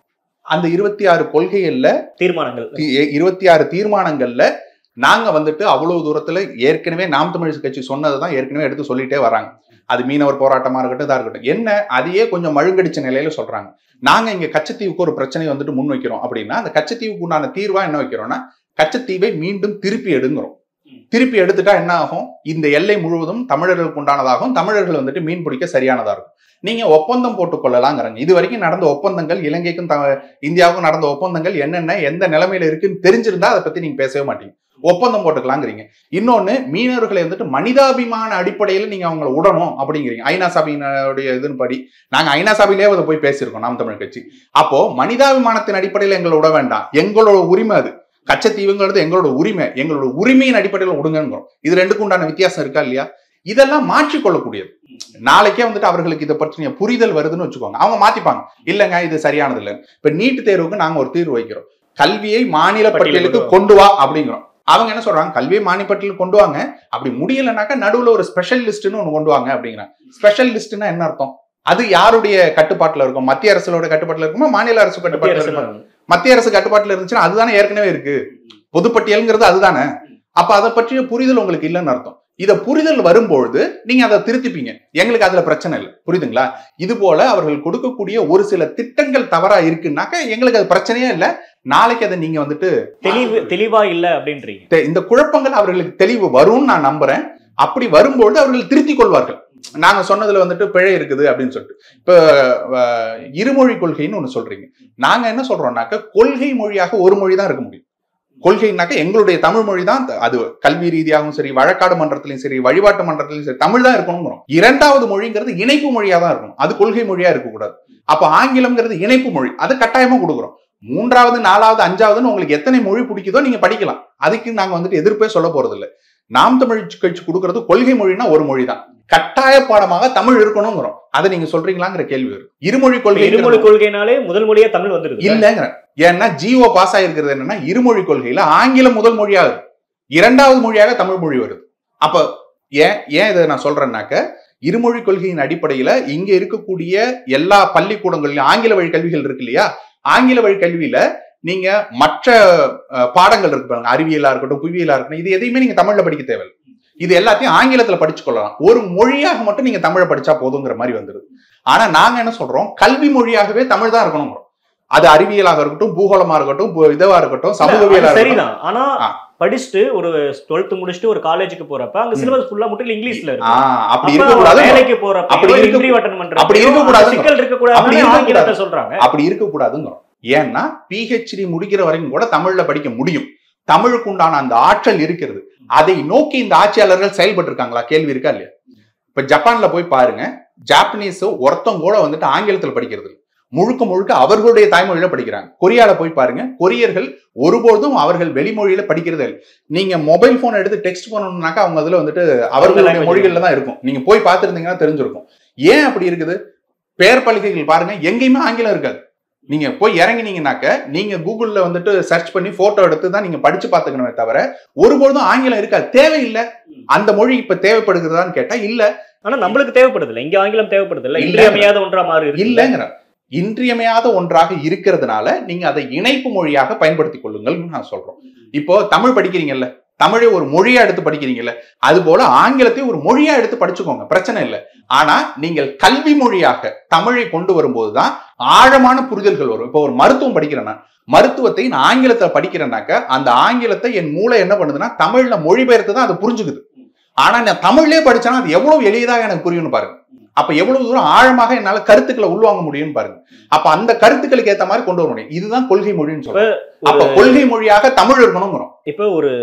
அந்த இருபத்தி ஆறு கொள்கைகள்ல தீர்மானங்கள் இருபத்தி ஆறு தீர்மானங்கள்ல நாங்க வந்துட்டு அவ்வளவு தூரத்துல ஏற்கனவே நாம் தமிழ் கட்சி சொன்னதை தான் ஏற்கனவே எடுத்து சொல்லிட்டே வராங்க அது மீனவர் போராட்டமா இருக்கட்டும் இதா இருக்கட்டும் என்ன அதையே கொஞ்சம் மழுங்கடிச்ச நிலையில சொல்றாங்க நாங்க இங்க கச்சத்தீவுக்கு ஒரு பிரச்சனையை வந்துட்டு முன் வைக்கிறோம் அப்படின்னா அந்த கச்சத்தீவுக்கு உண்டான தீர்வா என்ன வைக்கிறோம்னா கச்சத்தீவை மீண்டும் திருப்பி எடுங்கிறோம் திருப்பி எடுத்துட்டா என்ன ஆகும் இந்த எல்லை முழுவதும் தமிழர்களுக்கு உண்டானதாகும் தமிழர்கள் வந்துட்டு மீன் பிடிக்க சரியானதா இருக்கும் நீங்க ஒப்பந்தம் போட்டுக் கொள்ளலாங்கிறாங்க இது வரைக்கும் நடந்த ஒப்பந்தங்கள் இலங்கைக்கும் த- இந்தியாவுக்கும் நடந்த ஒப்பந்தங்கள் என்னென்ன எந்த நிலைமையில இருக்குன்னு தெரிஞ்சிருந்தா அதை பத்தி நீங்க பேசவே மாட்டீங்க ஒப்பந்தம் போட்டுக்கலாங்கிறீங்க இன்னொன்னு மீனவர்களை வந்துட்டு மனிதாபிமான அடிப்படையில நீங்க அவங்கள விடணும் அப்படிங்கிறீங்க ஐநா சபையினுடைய இதன் படி நாங்க ஐநா சபையிலே அதை போய் பேசியிருக்கோம் நாம் தமிழ் கட்சி அப்போ மனிதாபிமானத்தின் அடிப்படையில எங்களை விட வேண்டாம் எங்களோட உரிமை அது கச்சத்தீவுங்கிறது எங்களோட உரிமை எங்களோட உரிமையின் அடிப்படையில் விடுங்கிறோம் இது ரெண்டுக்கும் உண்டான வித்தியாசம் இருக்கா இல்லையா இதெல்லாம் மாற்றிக்கொள்ளக்கூடியது நாளைக்கே வந்துட்டு அவர்களுக்கு இதை பற்றிய புரிதல் வருதுன்னு வச்சுக்கோங்க அவங்க மாத்திப்பாங்க இல்லைங்க இது சரியானது இல்லை இப்ப நீட் தேர்வுக்கு நாங்க ஒரு தீர்வு வைக்கிறோம் கல்வியை மாநில பட்டியலுக்கு கொண்டு வா அப்படிங்கிறோம் அவங்க என்ன சொல்றாங்க கல்வியை மாநில பட்டியலுக்கு கொண்டு வாங்க அப்படி முடியலனாக்கா நடுவுல ஒரு ஸ்பெஷல் லிஸ்ட்னு ஒன்று கொண்டு வாங்க அப்படிங்கிறாங்க ஸ்பெஷல் லிஸ்ட்னா என்ன அர்த்தம் அது யாருடைய கட்டுப்பாட்டுல இருக்கும் மத்திய அரசோட கட்டுப்பாட்டுல இருக்குமா மாநில அரசு மத்திய கட்டுப்பாட்டுல அரசு இருக்குமா தான். மத்திய அரசு கட்டுப்பாட்டுல இருந்துச்சுன்னா அதுதானே ஏற்கனவே இருக்கு பொதுப்பட்டியல்ங்கிறது அதுதானே அப்ப அதை பற்றிய புரிதல் உங்களுக்கு இல்லைன்னு அர்த்தம் இத புரிதல் வரும்பொழுது நீங்க அதை திருத்திப்பீங்க எங்களுக்கு அதுல பிரச்சனை இல்லை புரியுதுங்களா இது போல அவர்கள் கொடுக்கக்கூடிய ஒரு சில திட்டங்கள் தவறா இருக்குன்னாக்க எங்களுக்கு அது பிரச்சனையே இல்லை நாளைக்கு அதை நீங்க வந்துட்டு தெளிவு தெளிவா இல்ல அப்படின்றீங்க தெ- இந்த குழப்பங்கள் அவர்களுக்கு தெளிவு வரும்னு நான் நம்புறேன் அப்படி வரும்பொழுது அவர்கள் திருத்திக் கொள்வார்கள் நாங்க சொன்னதுல வந்துட்டு பிழை இருக்குது அப்படின்னு சொல்லிட்டு இப்ப அஹ், இருமொழி கொள்கைன்னு ஒண்ணு சொல்றீங்க நாங்க என்ன சொல்றோம்னாக்க கொள்கை மொழியாக ஒரு மொழி தான் இருக்க முடியும் கொள்கைனாக்க எங்களுடைய தமிழ் மொழி தான் அது கல்வி ரீதியாகவும் சரி வழக்காடு மன்றத்திலையும் சரி வழிபாட்டு மன்றத்திலையும் சரி தமிழ் தான் இருக்கணுங்கிறோம் இரண்டாவது மொழிங்கிறது இணைப்பு மொழியா தான் இருக்கணும் அது கொள்கை மொழியா இருக்கக்கூடாது அப்ப ஆங்கிலம்ங்கிறது இணைப்பு மொழி அது கட்டாயமா கொடுக்குறோம் மூன்றாவது நாலாவது அஞ்சாவதுன்னு உங்களுக்கு எத்தனை மொழி பிடிக்குதோ நீங்க படிக்கலாம் அதுக்கு நாங்க வந்துட்டு எதிர்ப்பே சொல்ல போறது இல்ல நாம் தமிழ் கட்சி கொடுக்கறது கொள்கை மொழினா ஒரு மொழி தான் கட்டாய பாடமாக தமிழ் இருக்கணுங்கிறோம் அதை நீங்க சொல்றீங்களாங்கிற கேள்வி வரும் இருமொழி கொள்கை இருமொழி கொள்கைனாலே முதல் மொழியா தமிழ் வந்துருது இல்லங்கிற ஏன்னா ஜிஓ பாஸ் ஆயிருக்கிறது என்னன்னா இருமொழி கொள்கையில ஆங்கிலம் முதல் மொழியாக இரண்டாவது மொழியாக தமிழ் மொழி வருது அப்ப ஏன் ஏன் இதை நான் சொல்றேன்னாக்க இருமொழி கொள்கையின் அடிப்படையில இங்க இருக்கக்கூடிய எல்லா பள்ளிக்கூடங்களிலும் ஆங்கில வழி கல்விகள் இருக்கு இல்லையா ஆங்கில வழி கல்வியில நீங்க மற்ற அஹ், பாடங்கள் இருக்கு பாருங்க அறிவியலா இருக்கட்டும் புவியியலா இருக்கட்டும் இது எதையுமே நீங்க தமிழ்ல படிக்க தேவையில்லை இது எல்லாத்தையும் ஆங்கிலத்துல படிச்சு கொள்ளலாம் ஒரு மொழியாக மட்டும் நீங்க தமிழை படிச்சா போதுங்கிற மாதிரி வந்துருது ஆனா நாங்க என்ன சொல்றோம் கல்வி மொழியாகவே தமிழ் தான் இருக்கணுங்கிறோம் அது அறிவியலாக இருக்கட்டும் பூகோளமா இருக்கட்டும் பு- இதுவா இருக்கட்டும் சமூகவியலா அது இருக்கட்டும் சரிதான் ஆனா ஆ. படிச்சுட்டு ஒரு டுவெல்த் முடிச்சுட்டு ஒரு காலேஜுக்கு போறப்ப அங்க ம். சிலபஸ் ஃபுல்லா மட்டும் இங்கிலீஷ்ல ஆ, இருக்கு அப்படி அப்ப இருக்க கூடாது வேலைக்கு போறப்ப அப்படி இருக்க- இன்டர்வியூ அட்டன் பண்றப்ப அப்படி இருக்கக்கூடாதுங்க. சிக்கல் இருக்க அப்படி கூடாது இருக்கக்கூடாது. ஆங்கிலத்தை சொல்றாங்க அப்படி இருக்க கூடாதுங்கிறோம் ஏன்னா பிஹெச்டி முடிக்கிற வரைக்கும் கூட தமிழ்ல படிக்க முடியும் தமிழுக்கு உண்டான அந்த ஆற்றல் இருக்கிறது அதை நோக்கி இந்த ஆட்சியாளர்கள் செயல்பட்டு இருக்காங்களா கேள்வி இருக்கா இல்லையா இப்ப ஜப்பான்ல போய் பாருங்க ஜாப்பனீஸ் ஒருத்தம் கூட வந்துட்டு ஆங்கிலத்துல படிக்கிறது இல்ல. முழுக்க முழுக்க அவர்களுடைய தாய்மொழியில படிக்கிறாங்க கொரியால போய் பாருங்க கொரியர்கள் ஒருபோதும் அவர்கள் வெளிமொழியில படிக்கிறதே இல்லை நீங்க மொபைல் போன் எடுத்து டெக்ஸ்ட் பண்ணணும்னாக்கா அவங்க அதுல வந்துட்டு அவர்களுடைய language மொழிகள்ல தான் இருக்கும் நீங்க போய் பார்த்திருந்தீங்கன்னா தெரிஞ்சிருக்கும் ஏன் அப்படி இருக்குது பெயர் பலகைகள் பாருங்க எங்கேயுமே ஆங்கிலம் இருக்காது நீங்க போய் இறங்கினீங்கனாக்க நீங்க கூகுள்ல வந்துட்டு சர்ச் பண்ணி போட்டோ எடுத்து தான் நீங்க படிச்சு பாத்துக்கணுமே தவிர ஒருபொழுதும் ஆங்கிலம் இருக்காது தேவையில்லை அந்த மொழி இப்ப தேவைப்படுகிறதான்னு கேட்டா இல்ல ஆனா நம்மளுக்கு தேவைப்படுது இல்ல இங்க ஆங்கிலம் தேவைப்படுது இல்ல இல்ல. இன்றியமையாத ஒன்றா மாறி இருக்கு இல்லைங்கிற இன்றியமையாத ஒன்றாக இருக்கிறதுனால நீங்க அதை இணைப்பு மொழியாக பயன்படுத்திக் கொள்ளுங்கள் நான் சொல்றோம் இப்போ தமிழ் படிக்கிறீங்கல்ல தமிழை ஒரு மொழியா எடுத்து படிக்கிறீங்கல்ல அது போல ஆங்கிலத்தை ஒரு மொழியா எடுத்து படிச்சுக்கோங்க பிரச்சனை இல்லை ஆனா நீங்கள் கல்வி மொழியாக தமிழை கொண்டு வரும்போதுதான் ஆழமான புரிதல்கள் வரும் இப்போ ஒரு மருத்துவம் படிக்கிறேன்னா மருத்துவத்தை நான் ஆங்கிலத்துல படிக்கிறேன்னாக்க அந்த ஆங்கிலத்தை என் மூளை என்ன பண்ணுதுன்னா தமிழ்ல மொழிபெயர்த்து தான் அது புரிஞ்சுக்குது ஆனா நான் தமிழ்லயே படிச்சேன்னா அது எவ்வளவு எளிதாக எனக்கு புரியும்னு பாருங்க அப்ப எவ்வளவு தூரம் ஆழமாக என்னால கருத்துக்களை உள்வாங்க முடியும்னு பாருங்க அப்ப அந்த கருத்துக்களுக்கு ஏத்த மாதிரி கொண்டு வர முடியும் இதுதான் கொள்கை மொழின்னு சொல்றோம் அப்ப கொள்கை மொழியாக தமிழ் இருக்கணுங்கிறோம் இப்போ ஒரு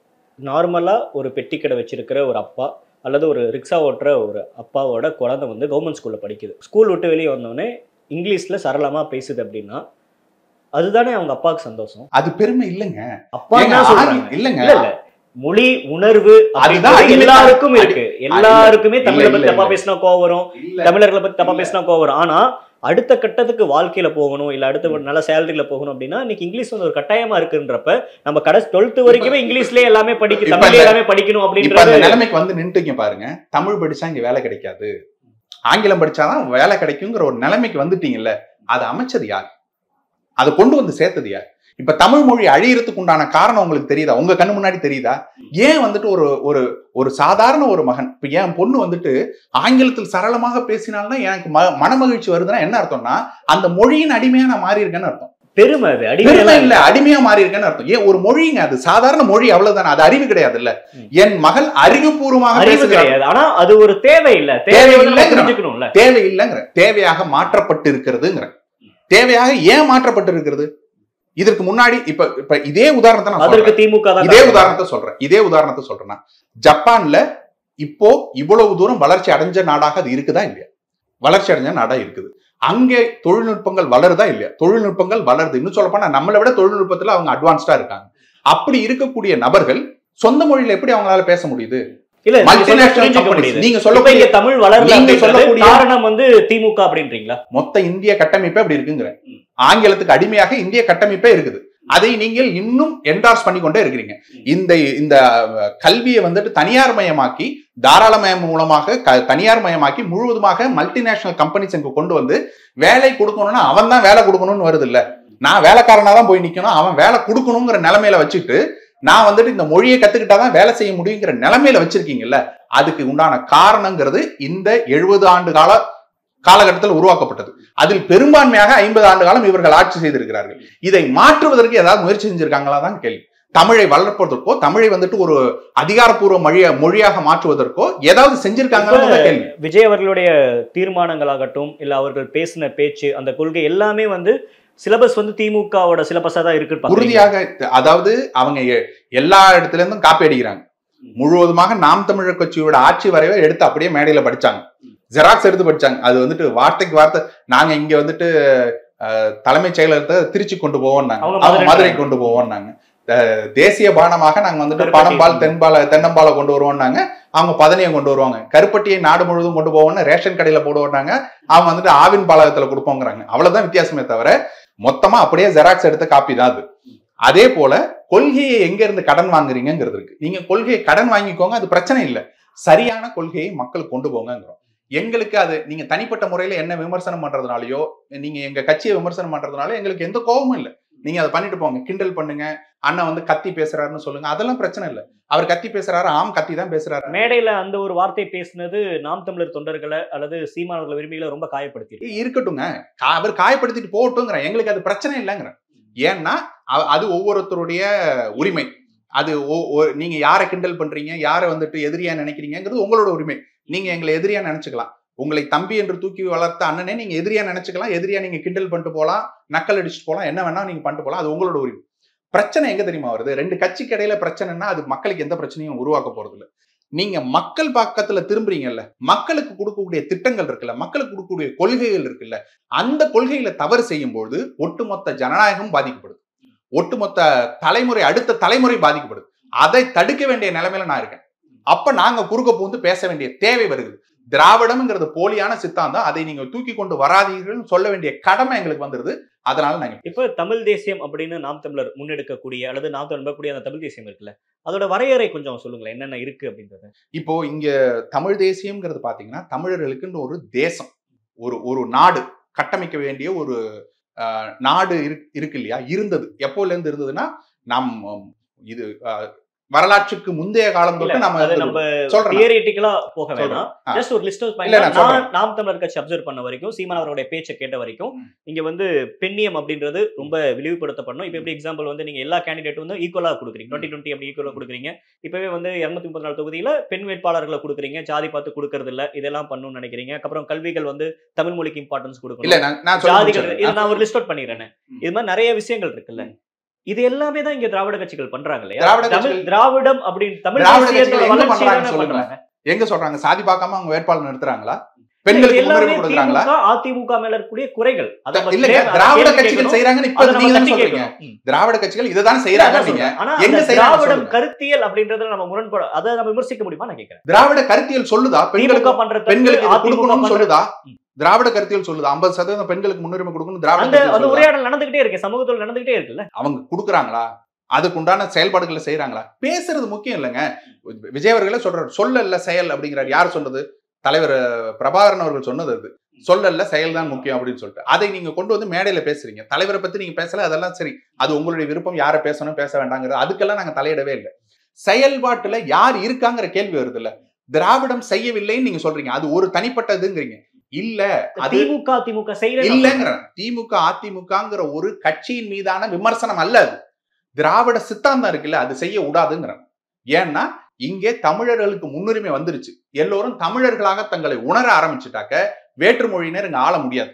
நார்மலா ஒரு பெட்டி கடை வச்சிருக்கிற ஒரு அப்பா அல்லது ஒரு ரிக்ஷா ஓட்டுற ஒரு அப்பாவோட குழந்தை வந்து கவர்மெண்ட் ஸ்கூல்ல படிக்குது ஸ்கூல் விட்டு வெளியே வந்தோடனே இங்கிலீஷ்ல சரளமா பேசுது அப்படின்னா அதுதானே அவங்க அப்பாவுக்கு சந்தோஷம் அது பெருமை இல்லைங்க அப்பா ஏங்க, தான் சொல்றாங்க ஆங்கி- இல்லைங்க இல்ல இல்ல மொழி உணர்வு அதுதான் அப்படின்றது அடிமை- எல்லாருக்கும் அடி- இருக்கு எல்லாருக்குமே இல்ல, தமிழை இல்ல, பத்தி தப்பா இல்ல. பேசினா கோவம் வரும் இல்ல. தமிழர்களை பத்தி தப்பா இல்ல. பேசினா கோவம் வரும் ஆனா அடுத்த கட்டத்துக்கு வாழ்க்கையில போகணும் இல்ல அடுத்த ஒரு நல்ல சேலரியில போகணும் அப்படின்னா இன்னைக்கு இங்கிலீஷ் வந்து ஒரு கட்டாயமா இருக்குன்றப்ப நம்ம கடைசி டுவெல்த் வரைக்குமே இங்கிலீஷ்லயே எல்லாமே படிக்க இப்ப தமிழ்ல அந்த- எல்லாமே படிக்கணும் இப்ப அந்த அப்படின்றது நிலைமைக்கு வந்து நின்றுங்க பாருங்க தமிழ் படிச்சா இங்க வேலை கிடைக்காது ஆங்கிலம் படிச்சாதான் வேலை கிடைக்குங்கிற ஒரு நிலைமைக்கு வந்துட்டீங்கல்ல அது அமைச்சது யார் அதை கொண்டு வந்து சேர்த்தது யார் இப்ப தமிழ் மொழி அழியறதுக்கு உண்டான காரணம் உங்களுக்கு தெரியுதா உங்க கண்ணு முன்னாடி தெரியுதா ஏன் வந்துட்டு ஒரு ஒரு ஒரு சாதாரண ஒரு மகன் இப்ப என் பொண்ணு வந்துட்டு ஆங்கிலத்தில் சரளமாக பேசினால்னா எனக்கு ம- மனமகிழ்ச்சி வருதுன்னா என்ன அர்த்தம்னா அந்த மொழியின் அடிமையா நான் மாறி இருக்கேன்னு அர்த்தம் பெருமை அது பெருமை அடிமையெல்லாம் இல்ல அடிமையா மாறி இருக்கேன்னு அர்த்தம் ஏன் ஒரு மொழிங்க அது சாதாரண மொழி அவ்வளவுதானே அது அறிவு கிடையாது இல்ல ம். என் மகள் அறிவுபூர்வமாக அறிவு பேசுகிறாள் கிடையாது ஆனா அது ஒரு தேவை இல்ல தேவை தேவையில்லைங்கிறான். புரிஞ்சுக்கணும்ல தேவை இல்லைங்கிற தேவையாக மாற்றப்பட்டு இருக்கிறதுங்கிற தேவையாக ஏன் மாற்றப்பட்டு இருக்கிறது இதற்கு முன்னாடி இப்ப இப்ப இதே உதாரணத்தை நான் அதற்கு சொல்றேன். திமுக தான் இதே காரணம். உதாரணத்தை சொல்றேன் இதே உதாரணத்தை சொல்றேன்னா ஜப்பான்ல இப்போ இவ்வளவு தூரம் வளர்ச்சி அடைஞ்ச நாடாக அது இருக்குதா இல்லையா வளர்ச்சி அடைஞ்ச நாடா இருக்குது அங்கே தொழில்நுட்பங்கள் வளருதா இல்லையா தொழில்நுட்பங்கள் வளருது இன்னும் சொல்ல போனா நம்மளை விட தொழில்நுட்பத்துல அவங்க அட்வான்ஸ்டா இருக்காங்க அப்படி இருக்கக்கூடிய நபர்கள் சொந்த மொழியில எப்படி அவங்களால பேச முடியுது இல்ல நீங்க சொல்ல மல்டிநேஷனல் புரிஞ்சுக்க கம்பெனிஸ் முடியுது நீங்க இப்ப சொல்லக்கூடிய இங்க தமிழ் வளரல நீங்க அப்படின்றது சொல்லக்கூடிய- காரணம் வந்து திமுக அப்படின்றீங்களா மொத்த இந்திய கட்டமைப்பே அப்படி இருக்குங்கிற ம். ஆங்கிலத்துக்கு அடிமையாக இந்திய கட்டமைப்பே இருக்குது அதை நீங்கள் இன்னும் என்டார்ஸ் பண்ணி கொண்டே இருக்கிறீங்க இந்த இந்த அஹ், கல்வியை வந்துட்டு தனியார் மயமாக்கி தாராளமயம் மூலமாக க- தனியார் மயமாக்கி முழுவதுமாக மல்டிநேஷனல் கம்பெனிஸ் இங்க கொண்டு வந்து வேலை கொடுக்கணும்னா அவன் தான் வேலை கொடுக்கணும்னு வருது இல்ல நான் வேலைக்காரனா தான் போய் நிக்கணும் அவன் வேலை கொடுக்கணுங்கிற நிலைமையில வச்சுட்டு நான் வந்துட்டு இந்த மொழியை கத்துக்கிட்டாதான் வேலை செய்ய முடியுங்கிற நிலைமையில வச்சிருக்கீங்கல்ல அதுக்கு உண்டான காரணங்கிறது இந்த எழுபது ஆண்டு கால காலகட்டத்தில் உருவாக்கப்பட்டது அதில் பெரும்பான்மையாக ஐம்பது ஆண்டு காலம் இவர்கள் ஆட்சி செய்திருக்கிறார்கள் இதை மாற்றுவதற்கு ஏதாவது முயற்சி செஞ்சிருக்காங்களா தான் கேள்வி தமிழை வளர்ப்பதற்கோ தமிழை வந்துட்டு ஒரு அதிகாரப்பூர்வ மொழிய மொழியாக மாற்றுவதற்கோ ஏதாவது செஞ்சிருக்காங்களா கேள்வி விஜய் அவர்களுடைய தீர்மானங்களாகட்டும் இல்ல அவர்கள் பேசின பேச்சு அந்த கொள்கை எல்லாமே வந்து சிலபஸ் வந்து திமுகவோட சிலபஸா தான் இருக்கு பாக்குறீங்களா? உறுதியாக அதாவது அவங்க எ- எல்லா இடத்துல இருந்தும் காப்பி அடிக்கிறாங்க முழுவதுமாக நாம் தமிழர் கட்சியோட ஆட்சி வரைவை எடுத்து அப்படியே மேடையில படிச்சாங்க ஜெராக்ஸ் எடுத்து படிச்சாங்க அது வந்துட்டு வார்த்தைக்கு வார்த்தை நாங்க இங்க வந்துட்டு அஹ், தலைமைச் செயலகத்தை திருச்சி கொண்டு போவோம்னாங்க அவங்க அவங்க மதுரை மதுரை கொண்டு போவோம்னாங்க அஹ், தேசிய பானமாக நாங்க வந்துட்டு கருப்பட்டி. பனம்பால் தென்பால தென்னம்பாலை கொண்டு வருவோம்னாங்க அவங்க பதனியை கொண்டு வருவாங்க கருப்பட்டியை நாடு முழுவதும் கொண்டு போவோம்னு ரேஷன் கடையில போடுவோம்னாங்க அவங்க வந்துட்டு ஆவின் பாலகத்துல கொடுப்போங்கிறாங்க அவ்வளவுதான் வித்தியாசமே தவிர மொத்தமா அப்படியே ஜெராக்ஸ் எடுத்த காப்பி தான் அது அதே போல கொள்கையை எங்க இருந்து கடன் வாங்குறீங்கிறது இருக்கு நீங்க கொள்கையை கடன் வாங்கிக்கோங்க அது பிரச்சனை இல்லை சரியான கொள்கையை மக்களுக்கு கொண்டு போங்கிறோம் எங்களுக்கு அது நீங்க தனிப்பட்ட முறையில என்ன விமர்சனம் பண்றதுனாலயோ நீங்க எங்க கட்சியை விமர்சனம் பண்றதுனால எங்களுக்கு எந்த கோபமும் இல்லை நீங்க அதை பண்ணிட்டு போங்க கிண்டல் பண்ணுங்க அண்ணன் வந்து கத்தி பேசுறாருன்னு சொல்லுங்க அதெல்லாம் பிரச்சனை இல்லை அவர் கத்தி பேசுறாரு ஆம் கத்தி தான் பேசுறாரு மேடையில அந்த ஒரு வார்த்தை பேசினது நாம் தமிழர் தொண்டர்களை அல்லது சீமானவர்கள் விரும்பிகளை ரொம்ப காயப்படுத்தி இருக்கட்டுங்க கா- அவர் காயப்படுத்திட்டு போகட்டுங்கிறேன் எங்களுக்கு அது பிரச்சனை இல்லைங்கிறேன் ஏன்னா அ- அது ஒவ்வொருத்தருடைய உரிமை அது ஒ- ஒ- நீங்க யாரை கிண்டல் பண்றீங்க யாரை வந்துட்டு எதிரியா நினைக்கிறீங்கிறது உங்களோட உரிமை நீங்க எங்களை எதிரியா நினைச்சுக்கலாம் உங்களை தம்பி என்று தூக்கி வளர்த்த அண்ணனே நீங்க எதிரியா நினைச்சுக்கலாம் எதிரியா நீங்க கிண்டல் பண்ணிட்டு போலாம் நக்கல் அடிச்சுட்டு போலாம் என்ன வேணா நீங்க பண்ணிட்டு போலாம் அது உங்களோட உரிமை பிரச்சனை எங்க தெரியுமா வருது ரெண்டு கட்சிக்கு இடையில பிரச்சனைனா அது மக்களுக்கு எந்த பிரச்சனையும் உருவாக்க போறது இல்ல நீங்க மக்கள் பக்கத்துல திரும்புறீங்கல்ல மக்களுக்கு கொடுக்கக்கூடிய திட்டங்கள் இருக்குல்ல மக்களுக்கு கொடுக்கக்கூடிய கொள்கைகள் இருக்குல்ல அந்த கொள்கைகளை தவறு செய்யும்போது ஒட்டுமொத்த ஜனநாயகம் பாதிக்கப்படுது ஒட்டுமொத்த தலைமுறை அடுத்த தலைமுறை பாதிக்கப்படுது அதை தடுக்க வேண்டிய நிலைமையில நான் இருக்கேன் அப்ப நாங்க குறுக்க பூந்து பேச வேண்டிய தேவை வருது திராவிடம்ங்கிறது போலியான சித்தாந்தம் அதை நீங்க தூக்கி கொண்டு வராதீர்கள்னு சொல்ல வேண்டிய கடமை எங்களுக்கு வந்துருது அதனால நாங்க இப்ப தமிழ் தேசியம் அப்படின்னு நாம் தமிழர் முன்னெடுக்கக்கூடிய அல்லது நாம் தமிழ் நம்பக்கூடிய அந்த தமிழ் தேசியம் இருக்குல்ல அதோட வரையறை கொஞ்சம் சொல்லுங்களேன் என்னென்ன இருக்கு அப்படின்றது இப்போ இங்க தமிழ் தேசியம்ங்கிறது பாத்தீங்கன்னா தமிழர்களுக்குன்னு ஒரு தேசம் ஒரு ஒரு நாடு கட்டமைக்க வேண்டிய ஒரு அஹ், நாடு இருக்கு இருக்கு இல்லையா இருந்தது எப்போல இருந்து இருந்ததுன்னா நம் இது அஹ், வரலாற்றுக்கு முந்தைய காலம் இல்ல, தொட்டு நம்ம அது இருந்தது. நம்ம சொல்றேன் தியரிட்டிக்கலா போக சொல்றேன். வேணாம் ஆ. ஜஸ்ட் ஒரு லிஸ்ட் இல்ல, நான் நான் சொல்றேன். நாம் தமிழர் கட்சி அப்சர்வ் பண்ண வரைக்கும் சீமான் அவருடைய பேச்சை கேட்ட வரைக்கும் ம். இங்க வந்து பெண்ணியம் அப்படின்றது ரொம்ப விரிவுபடுத்தப்படணும் இப்போ எப்படி எக்ஸாம்பிள் வந்து நீங்க எல்லா கேண்டிடேட் வந்து ஈக்குவலா கொடுக்குறீங்க டுவெண்ட்டி டுவெண்ட்டி அப்படி ஈக்குவலா கொடுக்குறீங்க இப்பவே வந்து இருநூத்தி முப்பத்தி நாலு தொகுதியில பெண் வேட்பாளர்களை கொடுக்குறீங்க ஜாதி பார்த்து கொடுக்கறது இல்ல இதெல்லாம் பண்ணணும்னு நினைக்கிறீங்க அப்புறம் கல்விகள் வந்து தமிழ் மொழிக்கு இம்பார்ட்டன்ஸ் இல்ல கொடுக்கணும் நான் நான் சொல்ல ஜாதிகள் முடிச்சேன். இது நான் ஒரு லிஸ்ட் அவுட் பண்ணிடுறேன் ம். இது மாதிரி நிறைய விஷயங்கள் இருக்குல்ல இது எல்லாமே தான் இங்க திராவிட கட்சிகள் பண்றாங்க இல்லையா திராவிட தமிழ் கட்சிகள் திராவிடம் அப்படின்னு தமிழ் திராவிட தேசியத்தோட கட்சிகள் எங்க வளர்ச்சி பண்றாங்கன்னு தானே சொல்லுங்க. பண்றாங்க எங்க சொல்றாங்க சாதி பார்க்காம அவங்க வேட்பாளர் நிறுத்துறாங்களா பெண்களுக்கு எல்லாமே முன்னுரிமை கொடுக்குறாங்களா திமுக, அதிமுக மேல இருக்கக்கூடிய குறைகள் அதை நம்ம இல்லங்க கேள்வி- திராவிட கேள்வி கட்சிகள் கேட்கணும். செய்யறாங்கன்னு இப்ப அதை நம்ம நீங்க தானே தட்டி சொல்றீங்க கேட்கணும். ம். திராவிட கட்சிகள் இதை தானே செய்யறாங்க அதான் நீங்க சொல்றேன். ஆனா எங்க அந்த செய்யறாங்க திராவிடம் சொல்லுங்க. கருத்தியல் அப்படின்றதுல நம்ம முரண்பட அதை நம்ம விமர்சிக்க முடியுமா நான் கேட்கிறேன் திராவிட கருத்தியல் சொல்லுதா திமுக பெண்களுக்கு பண்ற தப்பு, பெண்களுக்கு இது அதிமுக கொடுக்கணும்னு பண்ற- சொல்லுதா ம். திராவிட கருத்தியல் சொல்லுதா ஐம்பது சதவீதம் பெண்களுக்கு முன்னுரிமை கொடுக்கணும் திராவிட அந்த கருத்தியல் அந்த சொல்லுதா? உரையாடல் நடந்துகிட்டே இருக்கு சமூகத்துல நடந்துகிட்டே இருக்குல்ல அவங்க கொடுக்குறாங்களா அதுக்கு உண்டான செயல்பாடுகளை செய்யறாங்களா பேசுறது முக்கியம் இல்லைங்க விஜய் அவர்களே சொல்றாரு சொல்ல இல்ல செயல் அப்படிங்கிறார் யார் சொன்னது தலைவர் அஹ், பிரபாகரன் அவர்கள் சொன்னது அது சொல்லல செயல் தான் முக்கியம் அப்படின்னு சொல்லிட்டு அதை நீங்க கொண்டு வந்து மேடையில பேசுறீங்க தலைவரை பத்தி நீங்க பேசல அதெல்லாம் சரி அது உங்களுடைய விருப்பம் யாரை பேசணும் பேச வேண்டாங்கிறது அதுக்கெல்லாம் நாங்க தலையிடவே இல்லை செயல்பாட்டுல யார் இருக்காங்கிற கேள்வி வருது இல்ல திராவிடம் செய்யவில்லைன்னு நீங்க சொல்றீங்க அது ஒரு தனிப்பட்டதுங்கிறீங்க இல்ல அது திமுக திமுக செய்யற இல்லைங்கிற திமுக அதிமுகங்கிற ஒரு கட்சியின் மீதான விமர்சனம் அல்ல அது திராவிட சித்தாந்தம் இருக்குல்ல அது செய்ய கூடாதுங்கிற ஏன்னா இங்கே தமிழர்களுக்கு முன்னுரிமை வந்துருச்சு எல்லோரும் தமிழர்களாக தங்களை உணர ஆரம்பிச்சுட்டாக்க வேற்றுமொழியினர் இங்க ஆள முடியாது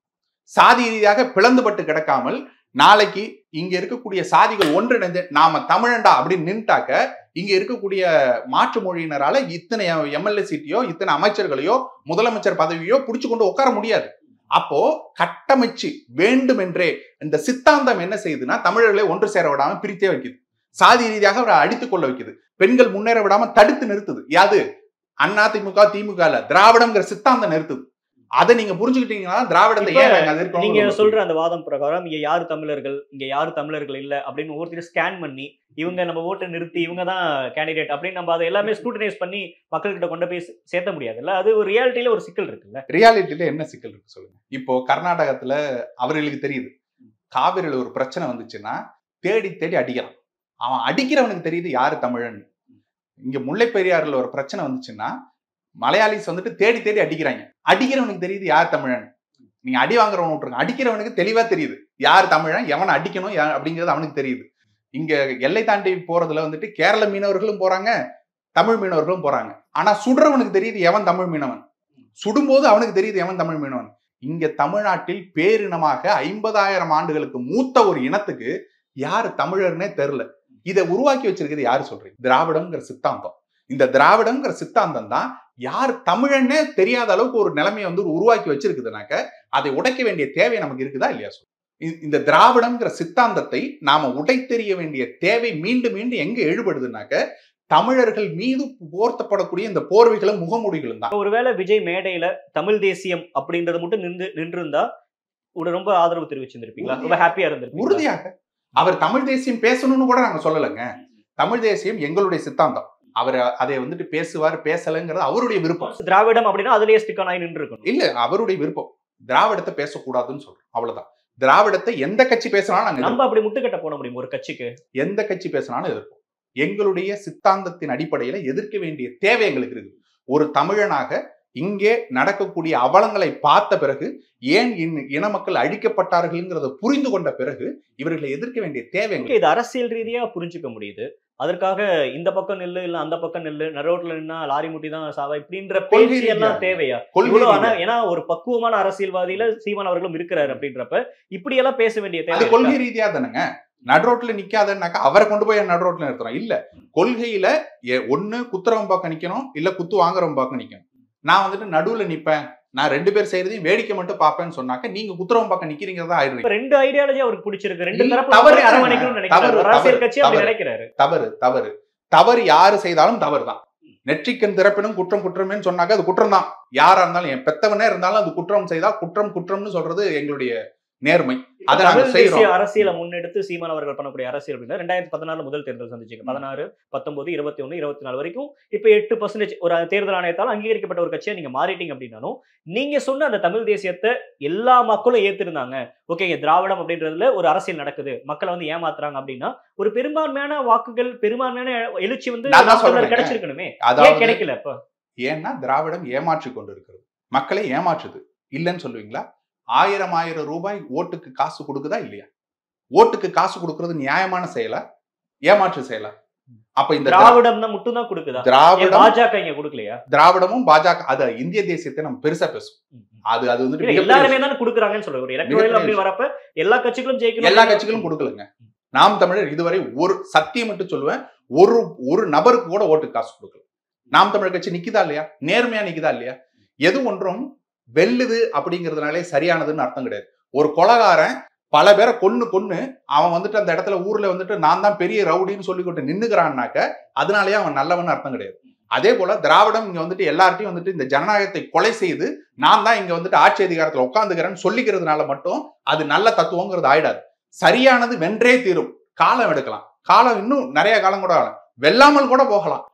சாதி ரீதியாக பிளந்துபட்டு கிடக்காமல் நாளைக்கு இங்க இருக்கக்கூடிய சாதிகள் ஒன்றிணைந்து நாம தமிழண்டா அப்படின்னு நின்ட்டாக்க இங்க இருக்கக்கூடிய மாற்று மொழியினரால இத்தனை எம்எல்ஏ சீட்டையோ இத்தனை அமைச்சர்களையோ முதலமைச்சர் பதவியோ புடிச்சு கொண்டு உட்கார முடியாது அப்போ கட்டமைச்சு வேண்டுமென்றே இந்த சித்தாந்தம் என்ன செய்யுதுன்னா தமிழர்களை ஒன்று சேர விடாம பிரித்தே வைக்குது சாதி ரீதியாக அவரை அடித்துக் கொள்ள வைக்குது பெண்கள் முன்னேற விடாம தடுத்து நிறுத்துது யாது அண்ணா திமுக திமுக இல்ல திராவிடம்ங்கிற சித்தாந்தம் நிறுத்துது அதை நீங்க புரிஞ்சுக்கிட்டீங்கன்னா திராவிடத்தை இப்ப ஏன் நாங்க எதிர்க்கிறோம் நீங்க சொல்ற அந்த வாதம் பிரகாரம் இங்க யாரு தமிழர்கள் இங்க யாரு தமிழர்கள் இல்ல அப்படின்னு ஒவ்வொருத்தரும் ஸ்கேன் பண்ணி இவங்க நம்ம ஓட்டை நிறுத்தி இவங்க தான் கேண்டிடேட் அப்படின்னு நம்ம அதை எல்லாமே ஸ்க்ரூட்டனைஸ் பண்ணி மக்கள்கிட்ட கொண்டு போய் சே- சேர்த்த முடியாதுல்ல அது ஒரு ரியாலிட்டியில ஒரு சிக்கல் இருக்குல்ல ரியாலிட்டியில என்ன சிக்கல் இருக்கு சொல்லுங்க இப்போ கர்நாடகத்துல அவர்களுக்கு தெரியுது காவிரியில ஒரு பிரச்சனை வந்துச்சுன்னா தேடி தேடி அடிக்கிறான் அவன் அடிக்கிறவனுக்கு தெரியுது யாரு தமிழன் இங்க முல்லை பெரியாறுல ஒரு பிரச்சனை வந்துச்சுன்னா மலையாளிஸ் வந்துட்டு தேடி தேடி அடிக்கிறாங்க அடிக்கிறவனுக்கு தெரியுது யார் தமிழன் நீங்க அடி வாங்குறவன் விட்டுருங்க அடிக்கிறவனுக்கு தெளிவா தெரியுது யார் தமிழன் எவனை அடிக்கணும் யா- அப்படிங்கிறது அவனுக்கு தெரியுது இங்க எல்லை தாண்டி போறதுல வந்துட்டு கேரள மீனவர்களும் போறாங்க தமிழ் மீனவர்களும் போறாங்க ஆனா சுடுறவனுக்கு தெரியுது எவன் தமிழ் மீனவன் சுடும்போது அவனுக்கு தெரியுது எவன் தமிழ் மீனவன் இங்க தமிழ்நாட்டில் பேரினமாக ஐம்பதாயிரம் ஆண்டுகளுக்கு மூத்த ஒரு இனத்துக்கு யார் தமிழர்னே தெரில இதை உருவாக்கி வச்சிருக்கிறது யாரு சொல்றீங்க திராவிடம்ங்கிற சித்தாந்தம் இந்த திராவிடம்ங்கிற சித்தாந்தம் தான் யார் தமிழன்னே தெரியாத அளவுக்கு ஒரு நிலைமையை வந்து உருவாக்கி வச்சிருக்குதுனாக்க அதை உடைக்க வேண்டிய தேவை நமக்கு இருக்குதா இல்லையா சொல்லு இ- இந்த திராவிடம்ங்கிற சித்தாந்தத்தை நாம உடைத்தெறிய வேண்டிய தேவை மீண்டும் மீண்டும் எங்க எழுபடுதுனாக்க தமிழர்கள் மீது போர்த்தப்படக்கூடிய இந்த போர்வைகளும் முகமூடிகளும் தான் ஒருவேளை விஜய் மேடையில தமிழ் தேசியம் அப்படின்றது மட்டும் நின்று நின்றிருந்தா ஒரு ரொம்ப ஆதரவு தெரிவிச்சிருந்திருப்பீங்களா ரொம்ப ஹாப்பியா இருந்திருப்பீங்களா உறுதியாக அவர் தமிழ் தேசியம் பேசணும்னு கூட நாங்க சொல்லலைங்க தமிழ் தேசியம் எங்களுடைய சித்தாந்தம் அவர் அதை வந்துட்டு பேசுவார் பேசலைங்கிறது அவருடைய விருப்பம் திராவிடம் அப்படின்னா அதுலயே ஸ்டிக் ஆகி நின்று இருக்கணும் இல்ல அவருடைய விருப்பம் திராவிடத்தை பேசக்கூடாதுன்னு சொல்றோம் அவ்வளவுதான் திராவிடத்தை எந்த கட்சி பேசினாலும் நாங்க நம்ம அப்படி முட்டுக்கட்ட போட முடியும் ஒரு கட்சிக்கு எதிர்ப்போம். எந்த கட்சி பேசினாலும் எதிர்ப்போம் எங்களுடைய சித்தாந்தத்தின் அடிப்படையில எதிர்க்க வேண்டிய தேவை எங்களுக்கு இருக்கு ஒரு தமிழனாக இங்கே நடக்கக்கூடிய அவலங்களை பார்த்த பிறகு ஏன் இன்- இன மக்கள் அழிக்கப்பட்டார்கள்ங்கிறத புரிந்து கொண்ட பிறகு இவர்களை எதிர்க்க வேண்டிய தேவை எங்களுக்கு ஓகே இது அரசியல் ரீதியா புரிஞ்சுக்க முடியுது அதற்காக இந்த பக்கம் நில்லு இல்ல அந்த பக்கம் நில்லு நரோட்ல நின்னா லாரி முட்டி தான் சாவா இப்படின்ற கொள்கை பேச்சு எல்லாம் ரீதியா. தேவையா கொள்கை இவ்வளவு ஆனா ரீதியா. ஏன்னா ஒரு பக்குவமான அரசியல்வாதியில சீமான் அவர்களும் இருக்கிறாரு அப்படின்றப்ப இப்படி எல்லாம் பேச வேண்டிய அது தேவை கொள்கை ரீதியா தானேங்க நடுரோட்ல நிக்காதன்னாக்கா அவரை கொண்டு போய் நடுரோட்ல நிறுத்துறோம் இல்ல கொள்கையில எ- ஒண்ணு குத்துறவன் பக்கம் நிக்கணும் இல்ல குத்து வாங்குறவன் பக்கம் நிக்கணும் நான் வந்துட்டு நடுவுல நிப்பேன் நான் ரெண்டு பேர் செய்யறதையும் வேடிக்கை மட்டும் பாப்பேன்னு சொன்னாக்க நீங்க குத்துறவன் பக்கம் நிக்கிறீங்கிறதா ஆயிடுறீங்க இப்ப ரெண்டு ஐடியாலஜி அவருக்கு பிடிச்சிருக்கு ரெண்டு இல்ல, தரப்பு தவறு மக்களையும் அரவணைக்கணும்னு தவறு, நினைக்கிறாரு ஒரு அரசியல் தவறு, கட்சி அப்படி தவறு. நினைக்கிறாரு தவறு தவறு தவறு யாரு செய்தாலும் தவறு தான் நெற்றிக்கண் திறப்பினும் குற்றம் குற்றமேன்னு சொன்னாக்க அது குற்றம் தான் யாரா இருந்தாலும் என் பெத்தவனே இருந்தாலும் அது குற்றம் செய்தா குற்றம் குற்றம்னு சொல்றது எங்களுடைய நேர்மை இப்ப அதை நாங்க தமிழ் செய்றோம். தேசிய அரசியலை முன்னெடுத்து சீமான் அவர்கள் பண்ணக்கூடிய அரசியல் அப்படின்னா ரெண்டாயிரத்தி பதினாலு முதல் தேர்தல் சந்திச்சிங்க பதினாறு பத்தொன்பது இருபத்தி ஒண்ணு இருபத்தி நாலு வரைக்கும் இப்ப எட்டு பர்சன்டேஜ் ஒரு தேர்தல் ஆணையத்தால் அங்கீகரிக்கப்பட்ட ஒரு கட்சியா நீங்க மாறிட்டீங்க அப்படின்னாலும் நீங்க சொன்ன அந்த தமிழ் தேசியத்தை எல்லா மக்களும் ஏத்திருந்தாங்க ஓகே திராவிடம் அப்படின்றதுல ஒரு அரசியல் நடக்குது மக்களை வந்து ஏமாத்துறாங்க அப்படின்னா ஒரு பெரும்பான்மையான வாக்குகள் பெரும்பான்மையான எழுச்சி வந்து நான் தான் மக்களுக்கு சொல்றேங்க. கிடைச்சிருக்கணுமே ஏன் அதாவது கிடைக்கல இப்ப ஏன்னா திராவிடம் ஏமாற்றி கொண்டு இருக்கிறது மக்களை ஏமாற்றுது இல்லைன்னு சொல்லுவீங்களா ஆயிரம் ஆயிரம் ரூபாய் ஓட்டுக்கு காசு கொடுக்குதா இல்லையா ஓட்டுக்கு காசு கொடுக்கறது நியாயமான செயலா ஏமாற்று செயலா அப்ப இந்த திரா- திராவிடம் தான் மட்டும் தான் கொடுக்குதா ஏன் திராவிடம் பாஜக இங்க கொடுக்கலையா திராவிடமும் பாஜக அது இந்திய தேசியத்தை நம்ம பெருசா பேசும் அது அது வந்துட்டு இல்ல, மிகப்பெரிய எல்லாருமே தானே கொடுக்குறாங்கன்னு சொல்றேன் ஒரு எலக்ட்ரல் மிகப்பெரிய அப்படி வரப்ப எல்லா கட்சிகளும் ஜெயிக்கணும் எல்லா கட்சிகளும் கொடுக்கலங்க நாம் தமிழர் இதுவரை ஒரு சத்தியம் மட்டும் சொல்லுவேன் ஒரு ஒரு நபருக்கு கூட ஓட்டுக்கு காசு கொடுக்கல நாம் தமிழர் கட்சி நிக்குதா இல்லையா நேர்மையா நிக்குதா இல்லையா எது ஒன்றும் வெல்லுது அப்படிங்கிறதுனாலே சரியானதுன்னு அர்த்தம் கிடையாது ஒரு கொலகாரன் பல பேரை கொன்னு கொன்னு அவன் வந்துட்டு அந்த இடத்துல ஊர்ல வந்துட்டு நான் தான் பெரிய ரவுடின்னு சொல்லிக்கிட்டு நின்னுக்கிறான்னாக்க அதனாலயே அவன் நல்லவன் அர்த்தம் கிடையாது அதே போல திராவிடம் இங்க வந்துட்டு எல்லார்ட்டையும் வந்துட்டு இந்த ஜனநாயகத்தை கொலை செய்து நான் தான் இங்க வந்துட்டு ஆட்சி அதிகாரத்துல உட்காந்துக்கிறேன்னு சொல்லிக்கிறதுனால மட்டும் அது நல்ல தத்துவங்கிறது ஆயிடாது சரியானது வென்றே தீரும் காலம் எடுக்கலாம் காலம் இன்னும் நிறைய காலம் கூட ஆகலாம் வெல்லாமல் கூட போகலாம்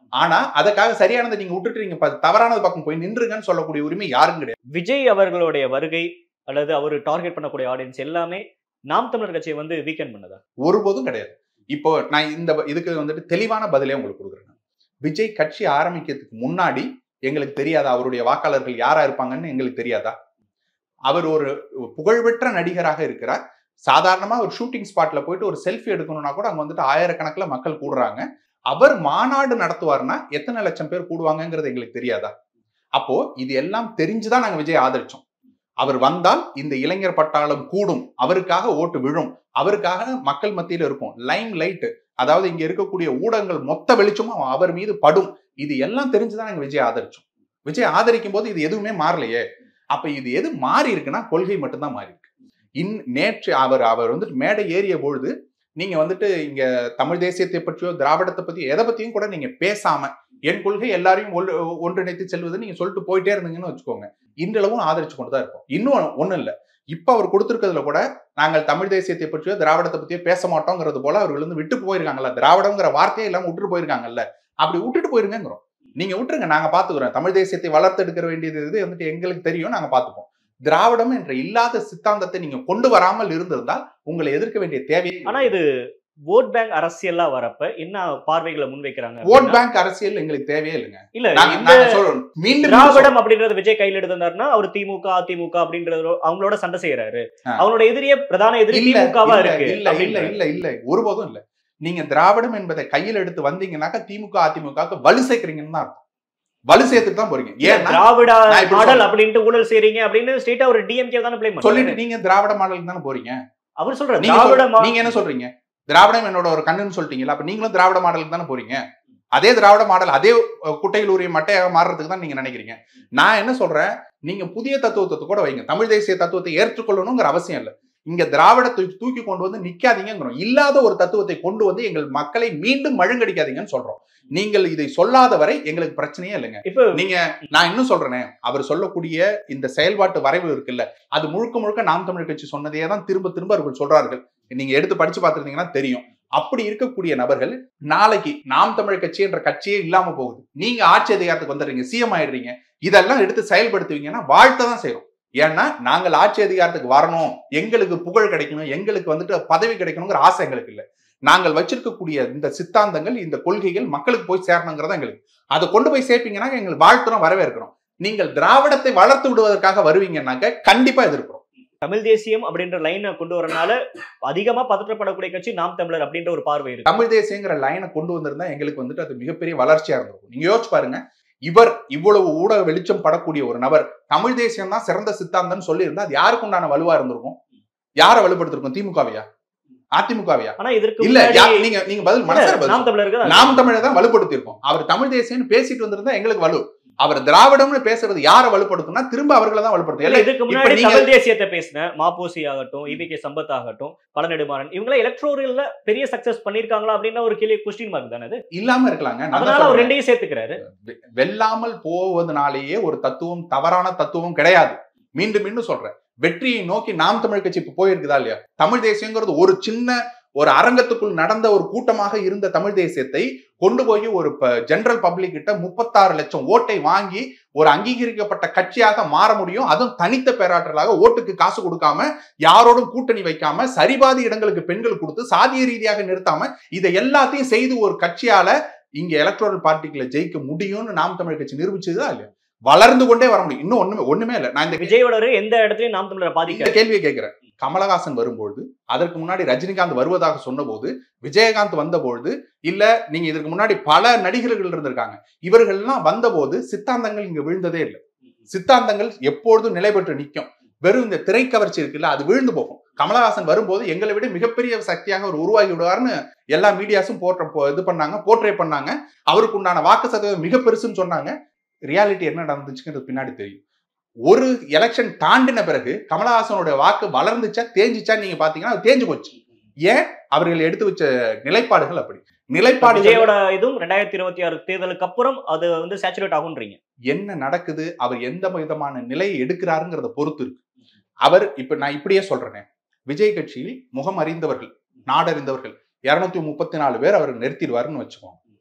ஆனா அதுக்காக சரியானதை நீங்க விட்டுட்டு நீங்க ப- தவறானது பக்கம் போய் நின்றுங்கன்னு சொல்லக்கூடிய உரிமை யாரும் கிடையாது விஜய் அவர்களுடைய வருகை அல்லது அவர் டார்கெட் பண்ணக்கூடிய ஆடியன்ஸ் எல்லாமே நாம் தமிழர் கட்சியை வந்து வீக்கெண்ட் பண்ணதா ஒருபோதும் கிடையாது இப்போ நான் இந்த ப- இதுக்கு வந்துட்டு தெளிவான பதிலே உங்களுக்கு கொடுக்குறேன் விஜய் கட்சி ஆரம்பிக்கிறதுக்கு முன்னாடி எங்களுக்கு தெரியாதா அவருடைய வாக்காளர்கள் யாரா இருப்பாங்கன்னு எங்களுக்கு தெரியாதா அவர் ஒரு புகழ்பெற்ற நடிகராக இருக்கிறார் சாதாரணமா ஒரு ஷூட்டிங் ஸ்பாட்ல போயிட்டு ஒரு செல்ஃபி எடுக்கணும்னா கூட அங்க வந்துட்டு ஆயிரக்கணக்கில் மக்கள் கூடுறாங்க அவர் மாநாடு நடத்துவார்னா எத்தனை லட்சம் பேர் கூடுவாங்கங்கிறது எங்களுக்கு தெரியாதா அப்போ இது எல்லாம் தெரிஞ்சுதான் நாங்க விஜய் ஆதரிச்சோம் அவர் வந்தால் இந்த இளைஞர் பட்டாளம் கூடும் அவருக்காக ஓட்டு விழும் அவருக்காக மக்கள் மத்தியில இருக்கும் லைம் லைட் அதாவது இங்க இருக்கக்கூடிய ஊடகங்கள் மொத்த வெளிச்சமும் அவர் மீது படும் இது எல்லாம் தெரிஞ்சுதான் நாங்க விஜய் ஆதரிச்சோம் விஜய் ஆதரிக்கும் போது இது எதுவுமே மாறலையே அப்ப இது எது மாறி இருக்குன்னா கொள்கை மட்டும்தான் மாறி இருக்கு இன் நேற்று அவர் அவர் வந்துட்டு மேடை ஏறிய பொழுது நீங்க வந்துட்டு இங்க தமிழ் தேசியத்தை பற்றியோ திராவிடத்தை பத்தி எதை பத்தியும் கூட நீங்க பேசாம என் கொள்கை எல்லாரையும் ஒன்று- ஒன்றிணைத்து செல்வது நீங்க சொல்லிட்டு போயிட்டே இருந்தீங்கன்னு வச்சுக்கோங்க இன்றளவும் ஆதரிச்சு கொண்டு தான் இருப்போம் இன்னும் ஒண்ணும் இல்ல இப்ப அவர் கொடுத்திருக்கிறதுல கூட நாங்கள் தமிழ் தேசியத்தை பற்றியோ திராவிடத்தை பத்தியோ பேச மாட்டோங்கிறது போல அவர்கள் வந்து விட்டு போயிருக்காங்கல்ல திராவிடங்கிற வார்த்தையே இல்லாம விட்டுட்டு போயிருக்காங்கல்ல அப்படி விட்டுட்டு போயிருங்கிறோம் நீங்க விட்டுருங்க நாங்க பாத்துக்கிறோம் தமிழ் தேசியத்தை வளர்த்தெடுக்கிற வேண்டியது இது வந்துட்டு எங்களுக்கு தெரியும் நாங்க பாத்துப்போம் திராவிடம் என்ற இல்லாத சித்தாந்தத்தை நீங்க கொண்டு வராமல் இருந்திருந்தால் உங்களை எதிர்க்க வேண்டிய தேவையே ஆனா இது ஓட் பேங்க் அரசியலா வரப்ப என்ன பார்வைகளை முன்வைக்கிறாங்க ஓட் அப்படின்னா, பேங்க் அரசியல் எங்களுக்கு தேவையே இல்லைங்க இல்ல நாங்க இந்த நாங்க சொல்றோம் மீண்டும் மீண்டும் சொல்றோம். திராவிடம் அப்படின்றது விஜய் கையில் எடுத்திருந்தாருன்னா அவர் திமுக அதிமுக அப்படின்றது அவங்களோட சண்டை செய்யறாரு ஆ. அவங்களோட எதிரிய பிரதான எதிரி இல்ல திமுகவா இல்ல, இருக்கு இல்ல இல்ல அப்படின்றாரு. இல்ல இல்ல ஒருபோதும் இல்ல நீங்க திராவிடம் என்பதை கையில் எடுத்து வந்தீங்கன்னாக்கா திமுக அதிமுக வலு சேர்க்கிறீங்கன்னு தான் அர்த்தம் வலு சேர்த்துட்டு தான் போறீங்க இல்ல, ஏன்னா திராவிட நான் இப்படி மாடல் சொல்றேன். அப்படின்ட்டு ஊழல் செய்றீங்க அப்படின்னு ஸ்டேட்டா ஒரு டிஎம்கே தானே ப்ளே சொல்லிட்டு பண்ணி நீங்க திராவிட மாடலுக்கு தானே போறீங்க அவர் சொல்றாரு நீங்க திராவிட சொல்- மா- நீங்க என்ன சொல்றீங்க திராவிடம் என்னோட ஒரு கண்ணுன்னு சொல்லிட்டீங்களா அப்ப நீங்களும் திராவிட மாடலுக்கு தானே போறீங்க அதே திராவிட மாடல் அதே அஹ், குட்டையில் உரிய மட்டையாக மாறுறதுக்கு தான் நீங்க நினைக்கிறீங்க நான் என்ன சொல்றேன் நீங்க புதிய தத்துவத்தை கூட வைங்க தமிழ் தேசிய தத்துவத்தை ஏற்றுக்கொள்ளணுங்கிற அவசியம் இல்லை இங்க திராவிடத்தை தூக்கி கொண்டு வந்து நிக்காதீங்கிறோம் இல்லாத ஒரு தத்துவத்தை கொண்டு வந்து எங்கள் மக்களை மீண்டும் மழுங்கடிக்காதீங்கன்னு சொல்றோம் நீங்கள் இதை சொல்லாத வரை எங்களுக்கு பிரச்சனையே இல்லைங்க இப்ப நீங்க நான் இன்னும் சொல்றேனே அவர் சொல்லக்கூடிய இந்த செயல்பாட்டு வரைவு இருக்குல்ல அது முழுக்க முழுக்க நாம் தமிழர் கட்சி சொன்னதையே தான் திரும்ப திரும்ப அவர்கள் சொல்றார்கள் நீங்க எடுத்து படிச்சு பார்த்துருந்தீங்கன்னா தெரியும் அப்படி இருக்கக்கூடிய நபர்கள் நாளைக்கு நாம் தமிழர் கட்சி என்ற கட்சியே இல்லாம போகுது நீங்க ஆட்சி அதிகாரத்துக்கு வந்துடுறீங்க சிஎம் ஆயிடுறீங்க இதெல்லாம் எடுத்து செயல்படுத்துவீங்கன்னா வாழ்த்த தான் செய்யறோம் ஏன்னா நாங்கள் ஆட்சி அதிகாரத்துக்கு வரணும் எங்களுக்கு புகழ் கிடைக்கணும் எங்களுக்கு வந்துட்டு பதவி கிடைக்கணுங்கிற ஆசை எங்களுக்கு இல்லை நாங்கள் வச்சிருக்கக்கூடிய இந்த சித்தாந்தங்கள் இந்த கொள்கைகள் மக்களுக்கு போய் சேரணுங்கிறதா எங்களுக்கு அதை கொண்டு போய் சேர்ப்பீங்கன்னா எங்களுக்கு வாழ்த்துறோம் வரவேற்கிறோம் நீங்கள் திராவிடத்தை வளர்த்து விடுவதற்காக வருவீங்கன்னாக்க கண்டிப்பா எதிர்க்கிறோம் தமிழ் தேசியம் அப்படின்ற லைனை கொண்டு வரனால அதிகமா பதற்றப்படக்கூடிய கட்சி நாம் தமிழர் அப்படின்ற ஒரு பார்வை இருக்கு தமிழ் தேசியங்கிற லைனை கொண்டு வந்திருந்தா எங்களுக்கு வந்துட்டு அது மிகப்பெரிய வளர்ச்சியா இருந்திருக்கும் நீங்க யோசிச்சு பாருங்க இவர் இவ்வளவு ஊடக வெளிச்சம் படக்கூடிய ஒரு நபர் தமிழ் தேசியம் தான் சிறந்த சித்தாந்தம்னு சொல்லியிருந்தா அது யாருக்கு உண்டான வலுவா இருந்திருக்கும் யாரை வலுப்படுத்திருக்கும் திமுகவையா அதிமுகவையா ஆனா இதற்கு இல்ல முன்னாடி யா- நீங்க நீங்க பதில் மனசார பதில் நாம் தமிழருக்கு தான் நாம் தமிழை தான் வலுப்படுத்தியிருக்கோம் அவர் தமிழ் தேசியம்னு பேசிட்டு வந்திருந்தா எங்களுக்கு வலு அவர் திராவிடம்னு பேசுறது யாரை வலுப்படுத்தும்னா திரும்ப அவர்களை தான் வலுப்படுத்தும் இல்ல, எல்லாம் இதுக்கு இப்ப முன்னாடி நீங்க- தமிழ் தேசியத்தை பேசின மாப்போசி ஆகட்டும் இபிகே சம்பத் ஆகட்டும் பழநெடுமாறன் இவங்க எலக்ட்ரோரியல்ல பெரிய சக்சஸ் பண்ணிருக்காங்களா அப்படின்ற ஒரு கேள்வி கொஸ்டின் மார்க் தானே அது இல்லாம இருக்கலாங்க நான் தான் அதனால அவர் சொல்றேன். ரெண்டையும் சேர்த்துக்கிறாரு வெ- வெல்லாமல் போவதனாலேயே ஒரு தத்துவம் தவறான தத்துவம் கிடையாது மீண்டும் மீண்டும் சொல்றேன் வெற்றியை நோக்கி நாம் தமிழ் கட்சி இப்ப போயிருக்குதா இல்லையா தமிழ் தேசியங்கிறது ஒரு சின்ன ஒரு அரங்கத்துக்குள் நடந்த ஒரு கூட்டமாக இருந்த தமிழ் தேசியத்தை கொண்டு போய் ஒரு ஜெனரல் பப்ளிக் கிட்ட முப்பத்தாறு லட்சம் ஓட்டை வாங்கி ஒரு அங்கீகரிக்கப்பட்ட கட்சியாக மாற முடியும் அதுவும் தனித்த பேராற்றலாக ஓட்டுக்கு காசு கொடுக்காம யாரோடும் கூட்டணி வைக்காம சரிபாதி இடங்களுக்கு பெண்கள் கொடுத்து சாதிய ரீதியாக நிறுத்தாம இதை எல்லாத்தையும் செய்து ஒரு கட்சியால இங்க எலக்ட்ரல் பார்ட்டிகளை ஜெயிக்க முடியும்னு நாம் தமிழ் கட்சி நிரூபிச்சதா இல்லையா வளர்ந்து கொண்டே வர முடியும் இன்னும் ஒண்ணுமே ஒண்ணுமே இல்லை நான் இந்த விஜயோட வருகை எந்த இடத்துலயும் நாம் தமிழரை இந்த பாதிக்க கேள்வியை கேட்கிறேன் கமலஹாசன் வரும்பொழுது அதற்கு முன்னாடி ரஜினிகாந்த் வருவதாக சொன்னபோது விஜயகாந்த் வந்தபொழுது இல்ல நீங்க இதற்கு முன்னாடி பல நடிகர்கள் இருந்திருக்காங்க இவர்கள்லாம் வந்தபோது சித்தாந்தங்கள் இங்க விழுந்ததே இல்லை சித்தாந்தங்கள் எப்பொழுதும் நிலை பெற்று நிற்கும் வெறும் இந்த திரைக்கவர்ச்சி இருக்குல்ல அது விழுந்து போகும் கமலஹாசன் வரும்போது எங்களை விட மிகப்பெரிய சக்தியாக அவர் உருவாகி விடுவார்னு எல்லா மீடியாஸும் போற்ற போ- இது பண்ணாங்க போர்ட்ரே பண்ணாங்க அவருக்கு உண்டான வாக்கு சதவீதம் மிக பெருசுன்னு சொன்னாங்க ரியாலிட்டி என்ன நடந்துச்சுங்கிறது பின்னாடி தெரியும் ஒரு எலெக்ஷன் தாண்டின பிறகு கமலஹாசனோட வாக்கு வளர்ந்துச்சா தேஞ்சிச்சா நீங்க பாத்தீங்கன்னா அது தேஞ்சு போச்சு ஏன் அவர்கள் எடுத்து வச்ச நிலைப்பாடுகள் அப்படி நிலைப்பாடுகள் விஜயோட இதுவும் ரெண்டாயிரத்தி இருபத்தி ஆறு தேர்தலுக்கு அப்புறம் அது வந்து சேச்சுரேட் ஆகும்ன்றீங்க என்ன நடக்குது அவர் எந்த விதமான நிலையை எடுக்கிறாருங்கிறத பொறுத்து இருக்கு அவர் இப்ப நான் இப்படியே சொல்றேனே விஜய் கட்சியில் முகம் அறிந்தவர்கள் நாடறிந்தவர்கள் இருநூத்தி முப்பத்தி நாலு பேர் அவர் நிறுத்திடுவாருன்னு வச்சுக்கோங்க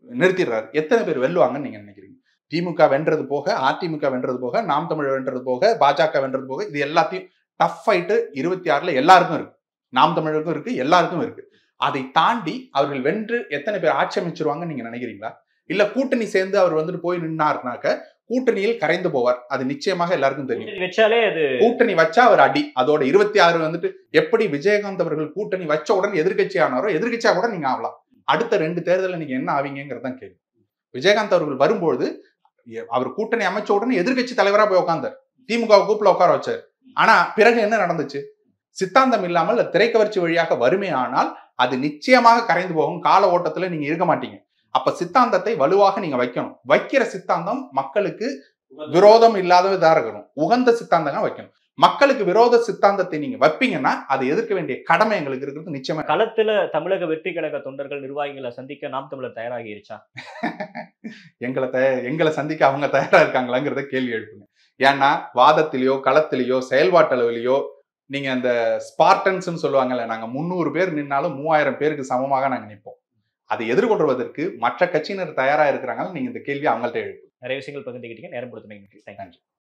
நிறுத்திடுறாரு எத்தனை பேர் வெல்லுவாங்கன்னு நீங்க நினைக்கிறீங்க திமுக வென்றது போக அதிமுக வென்றது போக நாம் தமிழ் வென்றது போக பாஜக வென்றது போக இது எல்லாத்தையும் டஃப் ஃபைட்டு இருபத்தி ஆறுல எல்லாருக்கும் இருக்கு நாம் தமிழருக்கும் இருக்கு எல்லாருக்கும் இருக்கு அதை தாண்டி அவர்கள் வென்று எத்தனை பேர் ஆட்சி அமைச்சிருவாங்கன்னு நீங்க நினைக்கிறீங்களா இல்ல கூட்டணி சேர்ந்து அவர் வந்துட்டு போய் நின்னாருனாக்க கூட்டணியில் கரைந்து போவார் அது நிச்சயமாக எல்லாருக்கும் தெரியும் கூட்டணி வச்சாலே அது கூட்டணி வச்சா அவர் அடி அதோட இருபத்தி ஆறு வந்துட்டு எப்படி விஜயகாந்த் அவர்கள் கூட்டணி வச்ச உடனே எதிர்கட்சி ஆனாரோ எதிர்கட்சியா கூட நீங்க ஆகலாம் அடுத்த ரெண்டு தேர்தலில் நீங்க என்ன ஆவீங்கிறது தான் கேள்வி விஜயகாந்த் அவர்கள் வரும்போது எ- அவர் கூட்டணி அமைச்ச உடனே எதிர்கட்சி தலைவரா போய் உட்கார்ந்தார் திமுக கூப்பில உட்கார வச்சார் ஆனா பிறகு என்ன நடந்துச்சு சித்தாந்தம் இல்லாமல் அது திரைக்கவர்ச்சி வழியாக வறுமை ஆனால் அது நிச்சயமாக கரைந்து போகும் கால ஓட்டத்துல நீங்க இருக்க மாட்டீங்க அப்ப சித்தாந்தத்தை வலுவாக நீங்க வைக்கணும் வைக்கிற சித்தாந்தம் மக்களுக்கு விரோதம் இல்லாததா இருக்கணும் உகந்த சித்தாந்தங்கள் வைக்கணும் மக்களுக்கு விரோத சித்தாந்தத்தை நீங்க வைப்பீங்கன்னா அதை எதிர்க்க வேண்டிய கடமை எங்களுக்கு இருக்கிறது நிச்சயமா களத்துல தமிழக வெற்றி கழக தொண்டர்கள் நிர்வாகிகளை சந்திக்க நாம் தமிழர் தயாராகிருச்சா எங்களை தய எங்களை சந்திக்க அவங்க தயாரா இருக்காங்களாங்கிறத கேள்வி எழுப்புங்க ஏன்னா வாதத்திலேயோ களத்திலேயோ செயல்பாட்டு அளவிலேயோ நீங்க அந்த ஸ்பார்டன்ஸ்னு சொல்லுவாங்கல்ல நாங்க முந்நூறு பேர் நின்னாலும் மூவாயிரம் பேருக்கு சமமாக நாங்க நிற்போம் அதை எதிர்கொள்வதற்கு மற்ற கட்சியினர் தயாரா இருக்கிறாங்க நீங்க இந்த கேள்வி அவங்கள்ட்ட எழுப்பு நிறைய விஷயங்கள் பகிர்ந்துக்கிட்டீங்க நேரம் கொடுத்தமைக்கு தேங்க்யூ